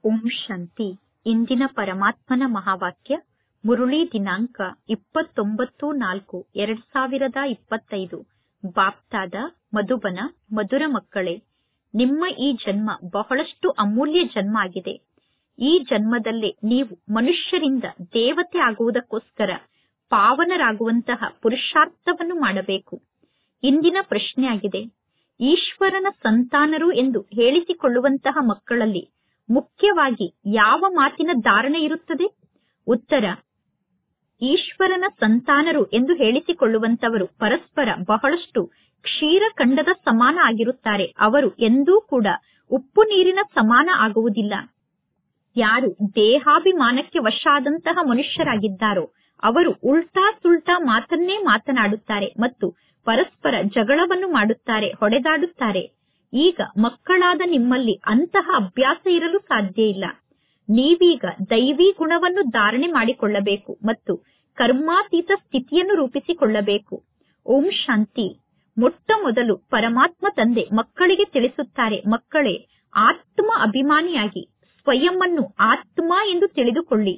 ಓಂ ಶಾಂತಿ ಇಂದಿನ ಪರಮಾತ್ಮನ ಮಹಾವಾಕ್ಯ ಮುರುಳಿ ದಿನಾಂಕ ಇಪ್ಪತ್ತೊಂಬತ್ತು ನಾಲ್ಕು ಎರಡ್ ಸಾವಿರದ ಇಪ್ಪತ್ತೈದು ಬಾಪ್ತಾದ ಮಧುಬನ ಮಧುರ ಮಕ್ಕಳೇ ನಿಮ್ಮ ಈ ಜನ್ಮ ಬಹಳಷ್ಟು ಅಮೂಲ್ಯ ಜನ್ಮ ಆಗಿದೆ ಈ ಜನ್ಮದಲ್ಲೇ ನೀವು ಮನುಷ್ಯರಿಂದ ದೇವತೆ ಆಗುವುದಕ್ಕೋಸ್ಕರ ಪಾವನರಾಗುವಂತಹ ಪುರುಷಾರ್ಥವನ್ನು ಮಾಡಬೇಕು ಇಂದಿನ ಪ್ರಶ್ನೆಯಾಗಿದೆ ಈಶ್ವರನ ಸಂತಾನರು ಎಂದು ಹೇಳಿಸಿಕೊಳ್ಳುವಂತಹ ಮಕ್ಕಳಲ್ಲಿ ಮುಖ್ಯವಾಗಿ ಯಾವ ಮಾತಿನ ಧಾರಣೆ ಇರುತ್ತದೆ ಉತ್ತರ ಈಶ್ವರನ ಸಂತಾನರು ಎಂದು ಹೇಳಿಸಿಕೊಳ್ಳುವಂತವರು ಪರಸ್ಪರ ಬಹಳಷ್ಟು ಕ್ಷೀರಖಂಡದ ಸಮಾನ ಆಗಿರುತ್ತಾರೆ ಅವರು ಎಂದೂ ಕೂಡ ಉಪ್ಪು ನೀರಿನ ಸಮಾನ ಆಗುವುದಿಲ್ಲ ಯಾರು ದೇಹಾಭಿಮಾನಕ್ಕೆ ವಶ ಆದಂತಹ ಮನುಷ್ಯರಾಗಿದ್ದಾರೋ ಅವರು ಉಲ್ಟಾ ಸುಲ್ಟಾ ಮಾತನ್ನೇ ಮಾತನಾಡುತ್ತಾರೆ ಮತ್ತು ಪರಸ್ಪರ ಜಗಳವನ್ನು ಮಾಡುತ್ತಾರೆ ಹೊಡೆದಾಡುತ್ತಾರೆ ಈಗ ಮಕ್ಕಳಾದ ನಿಮ್ಮಲ್ಲಿ ಅಂತಹ ಅಭ್ಯಾಸ ಇರಲು ಸಾಧ್ಯ ಇಲ್ಲ ನೀವೀಗ ದೈವಿ ಗುಣವನ್ನು ಧಾರಣೆ ಮಾಡಿಕೊಳ್ಳಬೇಕು ಮತ್ತು ಕರ್ಮಾತೀತ ಸ್ಥಿತಿಯನ್ನು ರೂಪಿಸಿಕೊಳ್ಳಬೇಕು ಓಂ ಶಾಂತಿ ಮೊಟ್ಟ ಮೊದಲು ಪರಮಾತ್ಮ ತಂದೆ ಮಕ್ಕಳಿಗೆ ತಿಳಿಸುತ್ತಾರೆ ಮಕ್ಕಳೇ ಆತ್ಮ ಅಭಿಮಾನಿಯಾಗಿ ಸ್ವಯಂವನ್ನು ಆತ್ಮ ಎಂದು ತಿಳಿದುಕೊಳ್ಳಿ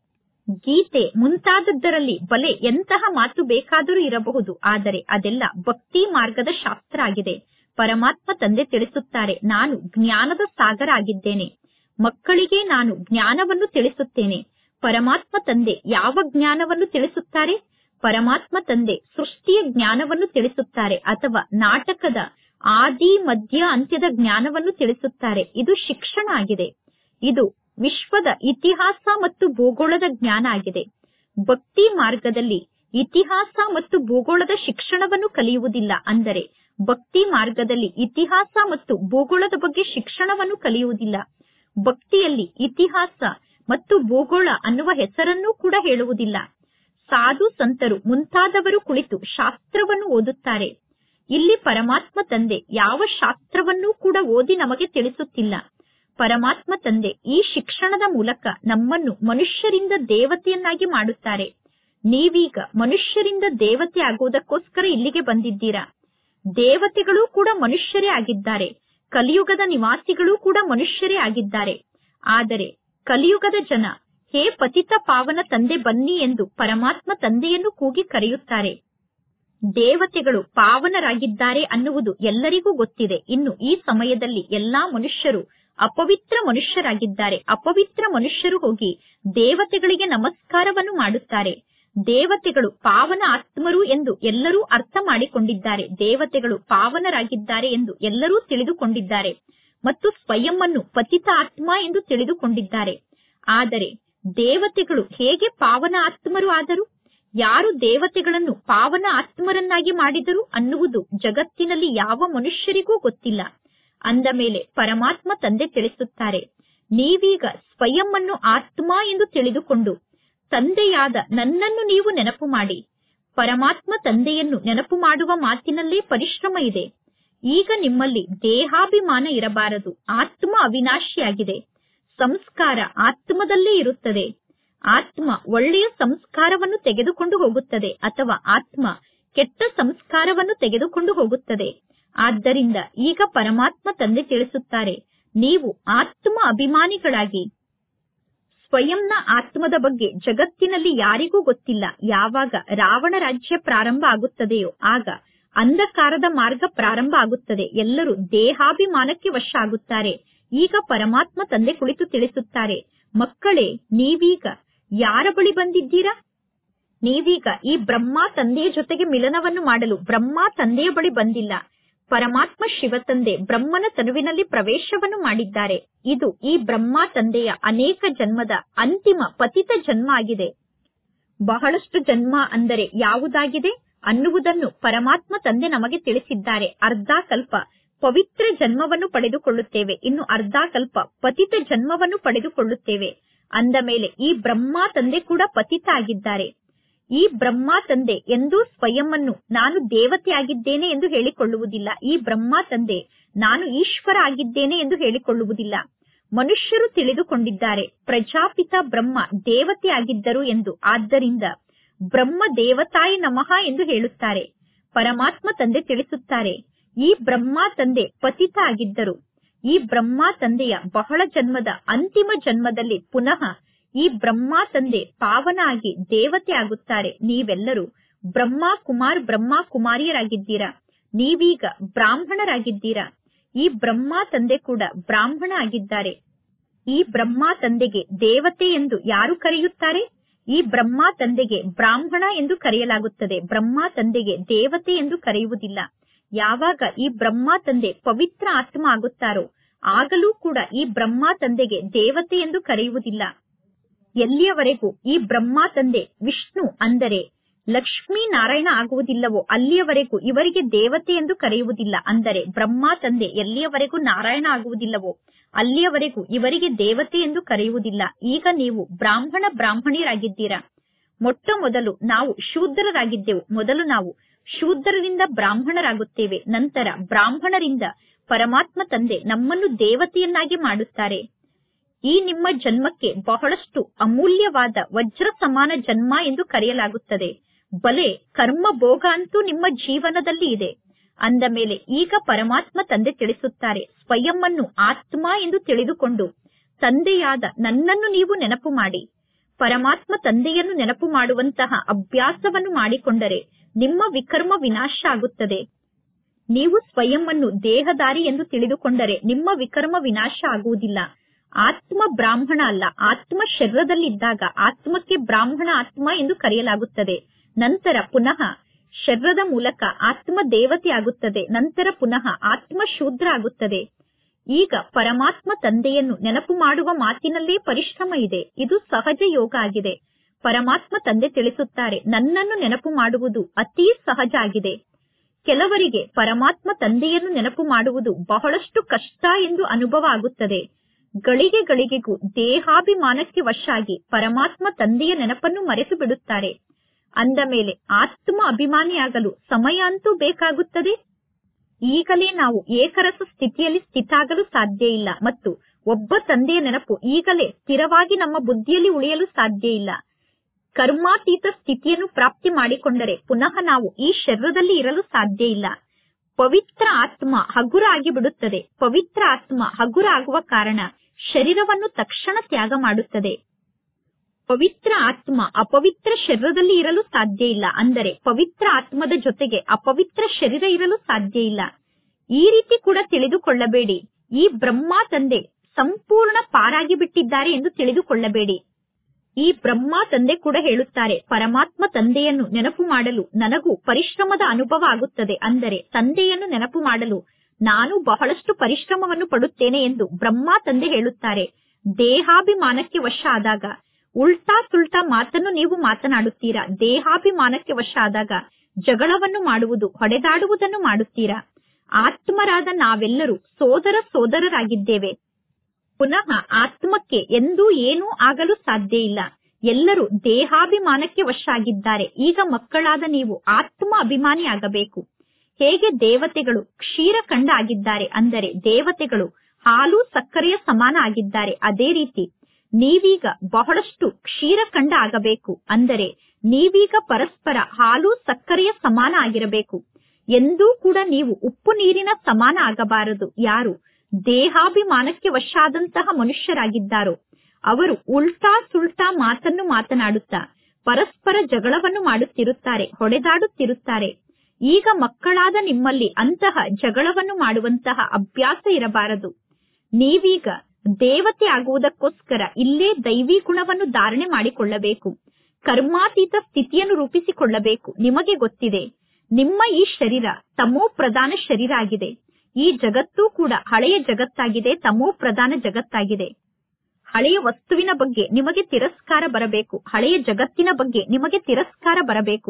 ಗೀತೆ ಮುಂತಾದದ್ದರಲ್ಲಿ ಬಲೆ ಎಂತಹ ಮಾತು ಬೇಕಾದರೂ ಇರಬಹುದು ಆದರೆ ಅದೆಲ್ಲ ಭಕ್ತಿ ಮಾರ್ಗದ ಶಾಸ್ತ್ರ ಆಗಿದೆ ಪರಮಾತ್ಮ ತಂದೆ ತಿಳಿಸುತ್ತಾರೆ ನಾನು ಜ್ಞಾನದ ಸಾಗರ ಆಗಿದ್ದೇನೆ ಮಕ್ಕಳಿಗೆ ನಾನು ಜ್ಞಾನವನ್ನು ತಿಳಿಸುತ್ತೇನೆ ಪರಮಾತ್ಮ ತಂದೆ ಯಾವ ಜ್ಞಾನವನ್ನು ತಿಳಿಸುತ್ತಾರೆ ಪರಮಾತ್ಮ ತಂದೆ ಸೃಷ್ಟಿಯ ಜ್ಞಾನವನ್ನು ತಿಳಿಸುತ್ತಾರೆ ಅಥವಾ ನಾಟಕದ ಆದಿ ಮಧ್ಯ ಅಂತ್ಯದ ಜ್ಞಾನವನ್ನು ತಿಳಿಸುತ್ತಾರೆ ಇದು ಶಿಕ್ಷಣ ಆಗಿದೆ ಇದು ವಿಶ್ವದ ಇತಿಹಾಸ ಮತ್ತು ಭೂಗೋಳದ ಜ್ಞಾನ ಆಗಿದೆ ಭಕ್ತಿ ಮಾರ್ಗದಲ್ಲಿ ಇತಿಹಾಸ ಮತ್ತು ಭೂಗೋಳದ ಶಿಕ್ಷಣವನ್ನು ಕಲಿಯುವುದಿಲ್ಲ ಅಂದರೆ ಭಕ್ತಿ ಮಾರ್ಗದಲ್ಲಿ ಇತಿಹಾಸ ಮತ್ತು ಭೂಗೋಳದ ಬಗ್ಗೆ ಶಿಕ್ಷಣವನ್ನು ಕಲಿಯುವುದಿಲ್ಲ ಭಕ್ತಿಯಲ್ಲಿ ಇತಿಹಾಸ ಮತ್ತು ಭೂಗೋಳ ಅನ್ನುವ ಹೆಸರನ್ನೂ ಕೂಡ ಹೇಳುವುದಿಲ್ಲ ಸಾಧು ಸಂತರು ಮುಂತಾದವರು ಕುಳಿತು ಶಾಸ್ತ್ರವನ್ನು ಓದುತ್ತಾರೆ ಇಲ್ಲಿ ಪರಮಾತ್ಮ ತಂದೆ ಯಾವ ಶಾಸ್ತ್ರವನ್ನೂ ಕೂಡ ಓದಿ ನಮಗೆ ತಿಳಿಸುತ್ತಿಲ್ಲ ಪರಮಾತ್ಮ ತಂದೆ ಈ ಶಿಕ್ಷಣದ ಮೂಲಕ ನಮ್ಮನ್ನು ಮನುಷ್ಯರಿಂದ ದೇವತೆಯನ್ನಾಗಿ ಮಾಡುತ್ತಾರೆ ನೀವೀಗ ಮನುಷ್ಯರಿಂದ ದೇವತೆ ಆಗುವುದಕ್ಕೋಸ್ಕರ ಇಲ್ಲಿಗೆ ಬಂದಿದ್ದೀರಾ ದೇವತೆಗಳೂ ಕೂಡ ಮನುಷ್ಯರೇ ಆಗಿದ್ದಾರೆ ಕಲಿಯುಗದ ನಿವಾಸಿಗಳೂ ಕೂಡ ಮನುಷ್ಯರೇ ಆಗಿದ್ದಾರೆ ಆದರೆ ಕಲಿಯುಗದ ಜನ ಹೇ ಪತಿತ ಪಾವನ ತಂದೆ ಬನ್ನಿ ಎಂದು ಪರಮಾತ್ಮ ತಂದೆಯನ್ನು ಕೂಗಿ ಕರೆಯುತ್ತಾರೆ ದೇವತೆಗಳು ಪಾವನರಾಗಿದ್ದಾರೆ ಅನ್ನುವುದು ಎಲ್ಲರಿಗೂ ಗೊತ್ತಿದೆ ಇನ್ನು ಈ ಸಮಯದಲ್ಲಿ ಎಲ್ಲಾ ಮನುಷ್ಯರು ಅಪವಿತ್ರ ಮನುಷ್ಯರಾಗಿದ್ದಾರೆ ಅಪವಿತ್ರ ಮನುಷ್ಯರು ಹೋಗಿ ದೇವತೆಗಳಿಗೆ ನಮಸ್ಕಾರವನ್ನು ಮಾಡುತ್ತಾರೆ ದೇವತೆಗಳು ಪಾವನ ಆತ್ಮರು ಎಂದು ಎಲ್ಲರೂ ಅರ್ಥ ಮಾಡಿಕೊಂಡಿದ್ದಾರೆ ದೇವತೆಗಳು ಪಾವನರಾಗಿದ್ದಾರೆ ಎಂದು ಎಲ್ಲರೂ ತಿಳಿದುಕೊಂಡಿದ್ದಾರೆ ಮತ್ತು ಸ್ವಯಂವನ್ನು ಪತಿತ ಆತ್ಮ ಎಂದು ತಿಳಿದುಕೊಂಡಿದ್ದಾರೆ ಆದರೆ ದೇವತೆಗಳು ಹೇಗೆ ಪಾವನ ಆತ್ಮರು ಆದರು ಯಾರು ದೇವತೆಗಳನ್ನು ಪಾವನ ಆತ್ಮರನ್ನಾಗಿ ಮಾಡಿದರು ಅನ್ನುವುದು ಜಗತ್ತಿನಲ್ಲಿ ಯಾವ ಮನುಷ್ಯರಿಗೂ ಗೊತ್ತಿಲ್ಲ ಅಂದ ಮೇಲೆ ಪರಮಾತ್ಮ ತಂದೆ ತಿಳಿಸುತ್ತಾರೆ ನೀವೀಗ ಸ್ವಯಂವನ್ನು ಆತ್ಮ ಎಂದು ತಿಳಿದುಕೊಂಡು ತಂದೆಯಾದ ನನ್ನನ್ನು ನೀವು ನೆನಪು ಮಾಡಿ ಪರಮಾತ್ಮ ತಂದೆಯನ್ನು ನೆನಪು ಮಾಡುವ ಮಾತಿನಲ್ಲೇ ಪರಿಶ್ರಮ ಇದೆ ಈಗ ನಿಮ್ಮಲ್ಲಿ ದೇಹಾಭಿಮಾನ ಇರಬಾರದು ಆತ್ಮ ಅವಿನಾಶಿಯಾಗಿದೆ ಸಂಸ್ಕಾರ ಆತ್ಮದಲ್ಲೇ ಇರುತ್ತದೆ ಆತ್ಮ ಒಳ್ಳೆಯ ಸಂಸ್ಕಾರವನ್ನು ತೆಗೆದುಕೊಂಡು ಹೋಗುತ್ತದೆ ಅಥವಾ ಆತ್ಮ ಕೆಟ್ಟ ಸಂಸ್ಕಾರವನ್ನು ತೆಗೆದುಕೊಂಡು ಹೋಗುತ್ತದೆ ಆದ್ದರಿಂದ ಈಗ ಪರಮಾತ್ಮ ತಂದೆ ತಿಳಿಸುತ್ತಾರೆ ನೀವು ಆತ್ಮ ಅಭಿಮಾನಿಗಳಾಗಿ ಸ್ವಯಂನ ಆತ್ಮದ ಬಗ್ಗೆ ಜಗತ್ತಿನಲ್ಲಿ ಯಾರಿಗೂ ಗೊತ್ತಿಲ್ಲ ಯಾವಾಗ ರಾವಣ ರಾಜ್ಯ ಪ್ರಾರಂಭ ಆಗುತ್ತದೆಯೋ ಆಗ ಅಂಧಕಾರದ ಮಾರ್ಗ ಪ್ರಾರಂಭ ಆಗುತ್ತದೆ ಎಲ್ಲರೂ ದೇಹಾಭಿಮಾನಕ್ಕೆ ವಶ ಆಗುತ್ತಾರೆ ಈಗ ಪರಮಾತ್ಮ ತಂದೆ ಕುಳಿತು ತಿಳಿಸುತ್ತಾರೆ ಮಕ್ಕಳೇ ನೀವೀಗ ಯಾರ ಬಳಿ ಬಂದಿದ್ದೀರಾ ನೀವೀಗ ಈ ಬ್ರಹ್ಮ ತಂದೆಯ ಜೊತೆಗೆ ಮಿಲನವನ್ನು ಮಾಡಲು ಬ್ರಹ್ಮ ತಂದೆಯ ಬಳಿ ಬಂದಿಲ್ಲ ಪರಮಾತ್ಮ ಶಿವ ತಂದೆ ಬ್ರಹ್ಮನ ತನುವಿನಲ್ಲಿ ಪ್ರವೇಶವನ್ನು ಮಾಡಿದ್ದಾರೆ ಇದು ಈ ಬ್ರಹ್ಮ ತಂದೆಯ ಅನೇಕ ಜನ್ಮದ ಅಂತಿಮ ಪತಿತ ಜನ್ಮ ಆಗಿದೆ ಬಹಳಷ್ಟು ಜನ್ಮ ಅಂದರೆ ಯಾವುದಾಗಿದೆ ಅನ್ನುವುದನ್ನು ಪರಮಾತ್ಮ ತಂದೆ ನಮಗೆ ತಿಳಿಸಿದ್ದಾರೆ ಅರ್ಧ ಕಲ್ಪ ಪವಿತ್ರ ಜನ್ಮವನ್ನು ಪಡೆದುಕೊಳ್ಳುತ್ತೇವೆ ಇನ್ನು ಅರ್ಧ ಕಲ್ಪ ಪತಿತ ಜನ್ಮವನ್ನು ಪಡೆದುಕೊಳ್ಳುತ್ತೇವೆ ಅಂದ ಮೇಲೆ ಈ ಬ್ರಹ್ಮ ತಂದೆ ಕೂಡ ಪತಿತ ಆಗಿದ್ದಾರೆ ಈ ಬ್ರಹ್ಮ ತಂದೆ ಎಂದೂ ಸ್ವಯಂವನ್ನು ನಾನು ದೇವತೆ ಆಗಿದ್ದೇನೆ ಎಂದು ಹೇಳಿಕೊಳ್ಳುವುದಿಲ್ಲ ಈ ಬ್ರಹ್ಮ ತಂದೆ ನಾನು ಈಶ್ವರ ಆಗಿದ್ದೇನೆ ಎಂದು ಹೇಳಿಕೊಳ್ಳುವುದಿಲ್ಲ ಮನುಷ್ಯರು ತಿಳಿದುಕೊಂಡಿದ್ದಾರೆ ಪ್ರಜಾಪಿತ ಬ್ರಹ್ಮ ದೇವತೆ ಆಗಿದ್ದರು ಎಂದು ಆದ್ದರಿಂದ ಬ್ರಹ್ಮ ದೇವತಾಯ ನಮಃ ಎಂದು ಹೇಳುತ್ತಾರೆ ಪರಮಾತ್ಮ ತಂದೆ ತಿಳಿಸುತ್ತಾರೆ ಈ ಬ್ರಹ್ಮ ತಂದೆ ಪತಿತ ಆಗಿದ್ದರು ಈ ಬ್ರಹ್ಮ ತಂದೆಯ ಬಹಳ ಜನ್ಮದ ಅಂತಿಮ ಜನ್ಮದಲ್ಲಿ ಪುನಃ ಈ ಬ್ರಹ್ಮ ತಂದೆ ಪಾವನ ಆಗಿ ದೇವತೆ ಆಗುತ್ತಾರೆ ನೀವೆಲ್ಲರೂ ಬ್ರಹ್ಮ ಕುಮಾರ್ ಬ್ರಹ್ಮ ಕುಮಾರಿಯರಾಗಿದ್ದೀರಾ ನೀವೀಗ ಬ್ರಾಹ್ಮಣರಾಗಿದ್ದೀರಾ ಈ ಬ್ರಹ್ಮ ತಂದೆ ಕೂಡ ಬ್ರಾಹ್ಮಣ ಆಗಿದ್ದಾರೆ ಈ ಬ್ರಹ್ಮ ತಂದೆಗೆ ದೇವತೆ ಎಂದು ಯಾರು ಕರೆಯುತ್ತಾರೆ ಈ ಬ್ರಹ್ಮ ತಂದೆಗೆ ಬ್ರಾಹ್ಮಣ ಎಂದು ಕರೆಯಲಾಗುತ್ತದೆ ಬ್ರಹ್ಮ ತಂದೆಗೆ ದೇವತೆ ಎಂದು ಕರೆಯುವುದಿಲ್ಲ ಯಾವಾಗ ಈ ಬ್ರಹ್ಮ ತಂದೆ ಪವಿತ್ರ ಆತ್ಮ ಆಗುತ್ತಾರೋ ಆಗಲೂ ಕೂಡ ಈ ಬ್ರಹ್ಮ ತಂದೆಗೆ ದೇವತೆ ಎಂದು ಕರೆಯುವುದಿಲ್ಲ ಎಲ್ಲಿಯವರೆಗೂ ಈ ಬ್ರಹ್ಮ ತಂದೆ ವಿಷ್ಣು ಅಂದರೆ ಲಕ್ಷ್ಮೀ ನಾರಾಯಣ ಆಗುವುದಿಲ್ಲವೋ ಅಲ್ಲಿಯವರೆಗೂ ಇವರಿಗೆ ದೇವತೆ ಎಂದು ಕರೆಯುವುದಿಲ್ಲ ಅಂದರೆ ಬ್ರಹ್ಮ ತಂದೆ ಎಲ್ಲಿಯವರೆಗೂ ನಾರಾಯಣ ಆಗುವುದಿಲ್ಲವೋ ಅಲ್ಲಿಯವರೆಗೂ ಇವರಿಗೆ ದೇವತೆ ಎಂದು ಕರೆಯುವುದಿಲ್ಲ ಈಗ ನೀವು ಬ್ರಾಹ್ಮಣ ಬ್ರಾಹ್ಮಣಿಯರಾಗಿದ್ದೀರಾ ಮೊಟ್ಟ ಮೊದಲು ನಾವು ಶೂದ್ರರಾಗಿದ್ದೆವು ಮೊದಲು ನಾವು ಶೂದ್ರರಿಂದ ಬ್ರಾಹ್ಮಣರಾಗುತ್ತೇವೆ ನಂತರ ಬ್ರಾಹ್ಮಣರಿಂದ ಪರಮಾತ್ಮ ತಂದೆ ನಮ್ಮನ್ನು ದೇವತೆಯನ್ನಾಗಿ ಮಾಡುತ್ತಾರೆ ಈ ನಿಮ್ಮ ಜನ್ಮಕ್ಕೆ ಬಹಳಷ್ಟು ಅಮೂಲ್ಯವಾದ ವಜ್ರ ಸಮಾನ ಜನ್ಮ ಎಂದು ಕರೆಯಲಾಗುತ್ತದೆ ಬಲೆ ಕರ್ಮ ಭೋಗ ಅಂತೂ ನಿಮ್ಮ ಜೀವನದಲ್ಲಿ ಇದೆ ಅಂದ ಮೇಲೆ ಈಗ ಪರಮಾತ್ಮ ತಂದೆ ತಿಳಿಸುತ್ತಾರೆ ಸ್ವಯಂ ಅನ್ನು ಆತ್ಮ ಎಂದು ತಿಳಿದುಕೊಂಡು ತಂದೆಯಾದ ನನ್ನನ್ನು ನೀವು ನೆನಪು ಮಾಡಿ ಪರಮಾತ್ಮ ತಂದೆಯನ್ನು ನೆನಪು ಮಾಡುವಂತಹ ಅಭ್ಯಾಸವನ್ನು ಮಾಡಿಕೊಂಡರೆ ನಿಮ್ಮ ವಿಕರ್ಮ ವಿನಾಶ ಆಗುತ್ತದೆ ನೀವು ಸ್ವಯಂ ಅನ್ನು ದೇಹದಾರಿ ಎಂದು ತಿಳಿದುಕೊಂಡರೆ ನಿಮ್ಮ ವಿಕರ್ಮ ವಿನಾಶ ಆಗುವುದಿಲ್ಲ ಆತ್ಮ ಬ್ರಾಹ್ಮಣ ಅಲ್ಲ ಆತ್ಮ ಶರೀರದಲ್ಲಿದ್ದಾಗ ಆತ್ಮಕ್ಕೆ ಬ್ರಾಹ್ಮಣ ಆತ್ಮ ಎಂದು ಕರೆಯಲಾಗುತ್ತದೆ ನಂತರ ಪುನಃ ಶರೀರದ ಮೂಲಕ ಆತ್ಮ ದೇವತೆ ಆಗುತ್ತದೆ ನಂತರ ಪುನಃ ಆತ್ಮ ಶೂದ್ರ ಆಗುತ್ತದೆ ಈಗ ಪರಮಾತ್ಮ ತಂದೆಯನ್ನು ನೆನಪು ಮಾಡುವ ಮಾತಿನಲ್ಲೇ ಪರಿಶ್ರಮ ಇದೆ ಇದು ಸಹಜ ಯೋಗ ಆಗಿದೆ ಪರಮಾತ್ಮ ತಂದೆ ತಿಳಿಸುತ್ತಾರೆ ನನ್ನನ್ನು ನೆನಪು ಮಾಡುವುದು ಅತೀ ಸಹಜ ಆಗಿದೆ ಕೆಲವರಿಗೆ ಪರಮಾತ್ಮ ತಂದೆಯನ್ನು ನೆನಪು ಮಾಡುವುದು ಬಹಳಷ್ಟು ಕಷ್ಟ ಎಂದು ಅನುಭವ ಆಗುತ್ತದೆ ಗಳಿಗೆ ಗಳಿಗೆಗೂ ದೇಹಾಭಿಮಾನಕ್ಕೆ ವಶಾಗಿ ಪರಮಾತ್ಮ ತಂದೆಯ ನೆನಪನ್ನು ಮರೆತು ಬಿಡುತ್ತಾರೆ ಅಂದ ಮೇಲೆ ಆತ್ಮ ಅಭಿಮಾನಿಯಾಗಲು ಸಮಯ ಅಂತೂ ಬೇಕಾಗುತ್ತದೆ ಈಗಲೇ ನಾವು ಏಕರಸ ಸ್ಥಿತಿಯಲ್ಲಿ ಸ್ಥಿತಾಗಲು ಸಾಧ್ಯ ಇಲ್ಲ ಮತ್ತು ಒಬ್ಬ ತಂದೆಯ ನೆನಪು ಈಗಲೇ ಸ್ಥಿರವಾಗಿ ನಮ್ಮ ಬುದ್ಧಿಯಲ್ಲಿ ಉಳಿಯಲು ಸಾಧ್ಯ ಇಲ್ಲ ಕರ್ಮಾತೀತ ಸ್ಥಿತಿಯನ್ನು ಪ್ರಾಪ್ತಿ ಮಾಡಿಕೊಂಡರೆ ಪುನಃ ನಾವು ಈ ಶರೀರದಲ್ಲಿ ಇರಲು ಸಾಧ್ಯ ಇಲ್ಲ ಪವಿತ್ರ ಆತ್ಮ ಹಗುರ ಆಗಿ ಬಿಡುತ್ತದೆ ಪವಿತ್ರ ಆತ್ಮ ಹಗುರ ಆಗುವ ಕಾರಣ ಶರೀರವನ್ನು ತಕ್ಷಣ ತ್ಯಾಗ ಮಾಡುತ್ತದೆ ಪವಿತ್ರ ಆತ್ಮ ಅಪವಿತ್ರ ಶರೀರದಲ್ಲಿ ಇರಲು ಸಾಧ್ಯ ಇಲ್ಲ ಅಂದರೆ ಪವಿತ್ರ ಆತ್ಮದ ಜೊತೆಗೆ ಅಪವಿತ್ರ ಶರೀರ ಇರಲು ಸಾಧ್ಯ ಇಲ್ಲ ಈ ರೀತಿ ಕೂಡ ತಿಳಿದುಕೊಳ್ಳಬೇಡಿ ಈ ಬ್ರಹ್ಮ ತಂದೆ ಸಂಪೂರ್ಣ ಪಾರಾಗಿ ಬಿಟ್ಟಿದ್ದಾರೆ ಎಂದು ತಿಳಿದುಕೊಳ್ಳಬೇಡಿ ಈ ಬ್ರಹ್ಮ ತಂದೆ ಕೂಡ ಹೇಳುತ್ತಾರೆ ಪರಮಾತ್ಮ ತಂದೆಯನ್ನು ನೆನಪು ಮಾಡಲು ನನಗೂ ಪರಿಶ್ರಮದ ಅನುಭವ ಆಗುತ್ತದೆ ಅಂದರೆ ತಂದೆಯನ್ನು ನೆನಪು ಮಾಡಲು ನಾನು ಬಹಳಷ್ಟು ಪರಿಶ್ರಮವನ್ನು ಪಡುತ್ತೇನೆ ಎಂದು ಬ್ರಹ್ಮ ತಂದೆ ಹೇಳುತ್ತಾರೆ ದೇಹಾಭಿಮಾನಕ್ಕೆ ವಶ ಆದಾಗ ಉಲ್ಟಾ ಸುಲ್ಟಾ ಮಾತನ್ನು ನೀವು ಮಾತನಾಡುತ್ತೀರಾ ದೇಹಾಭಿಮಾನಕ್ಕೆ ವಶ ಆದಾಗ ಜಗಳವನ್ನು ಮಾಡುವುದು ಹೊಡೆದಾಡುವುದನ್ನು ಮಾಡುತ್ತೀರಾ ಆತ್ಮರಾದ ನಾವೆಲ್ಲರೂ ಸೋದರ ಸೋದರರಾಗಿದ್ದೇವೆ ಪುನಃ ಆತ್ಮಕ್ಕೆ ಎಂದೂ ಏನೂ ಆಗಲು ಸಾಧ್ಯ ಇಲ್ಲ ಎಲ್ಲರೂ ದೇಹಾಭಿಮಾನಕ್ಕೆ ವಶ ಆಗಿದ್ದಾರೆ ಈಗ ಮಕ್ಕಳಾದ ನೀವು ಆತ್ಮ ಅಭಿಮಾನಿ ಆಗಬೇಕು ಹೇಗೆ ದೇವತೆಗಳು ಕ್ಷೀರಖಂಡ ಆಗಿದ್ದಾರೆ ಅಂದರೆ ದೇವತೆಗಳು ಹಾಲು ಸಕ್ಕರೆಯ ಸಮಾನ ಆಗಿದ್ದಾರೆ ಅದೇ ರೀತಿ ನೀವೀಗ ಬಹಳಷ್ಟು ಕ್ಷೀರಖಂಡ ಆಗಬೇಕು ಅಂದರೆ ನೀವೀಗ ಪರಸ್ಪರ ಹಾಲು ಸಕ್ಕರೆಯ ಸಮಾನ ಆಗಿರಬೇಕು ಎಂದೂ ಕೂಡ ನೀವು ಉಪ್ಪು ನೀರಿನ ಸಮಾನ ಆಗಬಾರದು ಯಾರು ದೇಹಾಭಿಮಾನಕ್ಕೆ ವಶಾದಂತಹ ಮನುಷ್ಯರಾಗಿದ್ದಾರೋ ಅವರು ಉಲ್ಟಾ ಸುಲ್ಟಾ ಮಾತನ್ನು ಮಾತನಾಡುತ್ತಾ ಪರಸ್ಪರ ಜಗಳವನ್ನು ಮಾಡುತ್ತಿರುತ್ತಾರೆ ಹೊಡೆದಾಡುತ್ತಿರುತ್ತಾರೆ ಈಗ ಮಕ್ಕಳಾದ ನಿಮ್ಮಲ್ಲಿ ಅಂತಹ ಜಗಳವನ್ನು ಮಾಡುವಂತಹ ಅಭ್ಯಾಸ ಇರಬಾರದು ನೀವೀಗ ದೇವತೆ ಆಗುವುದಕ್ಕೋಸ್ಕರ ಇಲ್ಲೇ ದೈವಿ ಗುಣವನ್ನು ಧಾರಣೆ ಮಾಡಿಕೊಳ್ಳಬೇಕು ಕರ್ಮಾತೀತ ಸ್ಥಿತಿಯನ್ನು ರೂಪಿಸಿಕೊಳ್ಳಬೇಕು ನಿಮಗೆ ಗೊತ್ತಿದೆ ನಿಮ್ಮ ಈ ಶರೀರ ತಮೋ ಪ್ರಧಾನ ಶರೀರ ಆಗಿದೆ ಈ ಜಗತ್ತೂ ಕೂಡ ಹಳೆಯ ಜಗತ್ತಾಗಿದೆ ತಮೋ ಪ್ರಧಾನ ಜಗತ್ತಾಗಿದೆ ಹಳೆಯ ವಸ್ತುವಿನ ಬಗ್ಗೆ ನಿಮಗೆ ತಿರಸ್ಕಾರ ಬರಬೇಕು ಹಳೆಯ ಜಗತ್ತಿನ ಬಗ್ಗೆ ನಿಮಗೆ ತಿರಸ್ಕಾರ ಬರಬೇಕು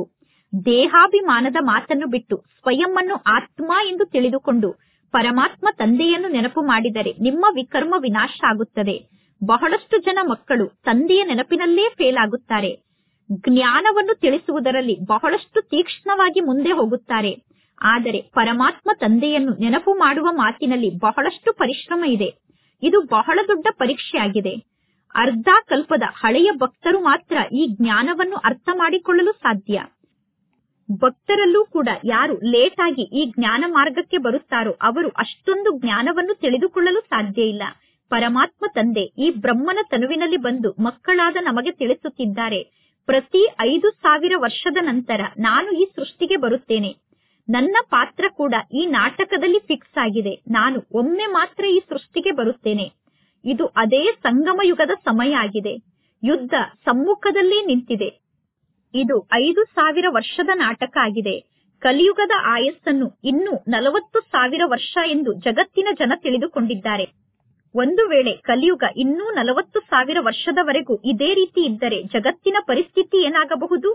ದೇಹಾಭಿಮಾನದ ಮಾತನ್ನು ಬಿಟ್ಟು ಸ್ವಯಂ ಅನ್ನು ಆತ್ಮ ಎಂದು ತಿಳಿದುಕೊಂಡು ಪರಮಾತ್ಮ ತಂದೆಯನ್ನು ನೆನಪು ಮಾಡಿದರೆ ನಿಮ್ಮ ವಿಕರ್ಮ ವಿನಾಶ ಆಗುತ್ತದೆ ಬಹಳಷ್ಟು ಜನ ಮಕ್ಕಳು ತಂದೆಯ ನೆನಪಿನಲ್ಲೇ ಫೇಲ್ ಆಗುತ್ತಾರೆ ಜ್ಞಾನವನ್ನು ತಿಳಿಸುವುದರಲ್ಲಿ ಬಹಳಷ್ಟು ತೀಕ್ಷ್ಣವಾಗಿ ಮುಂದೆ ಹೋಗುತ್ತಾರೆ ಆದರೆ ಪರಮಾತ್ಮ ತಂದೆಯನ್ನು ನೆನಪು ಮಾಡುವ ಮಾತಿನಲ್ಲಿ ಬಹಳಷ್ಟು ಪರಿಶ್ರಮ ಇದೆ ಇದು ಬಹಳ ದೊಡ್ಡ ಪರೀಕ್ಷೆಯಾಗಿದೆ ಅರ್ಧ ಕಲ್ಪದ ಹಳೆಯ ಭಕ್ತರು ಮಾತ್ರ ಈ ಜ್ಞಾನವನ್ನು ಅರ್ಥ ಮಾಡಿಕೊಳ್ಳಲು ಸಾಧ್ಯ ಭಕ್ತರಲ್ಲೂ ಕೂಡ ಯಾರು ಲೇಟ್ ಆಗಿ ಈ ಜ್ಞಾನ ಮಾರ್ಗಕ್ಕೆ ಬರುತ್ತಾರೋ ಅವರು ಅಷ್ಟೊಂದು ಜ್ಞಾನವನ್ನು ತಿಳಿದುಕೊಳ್ಳಲು ಸಾಧ್ಯ ಇಲ್ಲ ಪರಮಾತ್ಮ ತಂದೆ ಈ ಬ್ರಹ್ಮನ ತನುವಿನಲ್ಲಿ ಬಂದು ಮಕ್ಕಳಾದ ನಮಗೆ ತಿಳಿಸುತ್ತಿದ್ದಾರೆ ಪ್ರತಿ ಐದು ಸಾವಿರ ವರ್ಷದ ನಂತರ ನಾನು ಈ ಸೃಷ್ಟಿಗೆ ಬರುತ್ತೇನೆ ನನ್ನ ಪಾತ್ರ ಕೂಡ ಈ ನಾಟಕದಲ್ಲಿ ಫಿಕ್ಸ್ ಆಗಿದೆ ನಾನು ಒಮ್ಮೆ ಮಾತ್ರ ಈ ಸೃಷ್ಟಿಗೆ ಬರುತ್ತೇನೆ ಇದು ಅದೇ ಸಂಗಮ ಯುಗದ ಸಮಯ ಆಗಿದೆ ಯುದ್ಧ ಸಮ್ಮುಖದಲ್ಲಿ ನಿಂತಿದೆ ಇದು ಐದು ಸಾವಿರ ವರ್ಷದ ನಾಟಕ ಆಗಿದೆ ಕಲಿಯುಗದ ಆಯಸ್ಸನ್ನು ಇನ್ನೂ ನಲವತ್ತು ಸಾವಿರ ವರ್ಷ ಎಂದು ಜಗತ್ತಿನ ಜನ ತಿಳಿದುಕೊಂಡಿದ್ದಾರೆ ಒಂದು ವೇಳೆ ಕಲಿಯುಗ ಇನ್ನೂ ನಲವತ್ತು ಸಾವಿರ ವರ್ಷದವರೆಗೂ ಇದೇ ರೀತಿ ಇದ್ದರೆ ಜಗತ್ತಿನ ಪರಿಸ್ಥಿತಿ ಏನಾಗಬಹುದು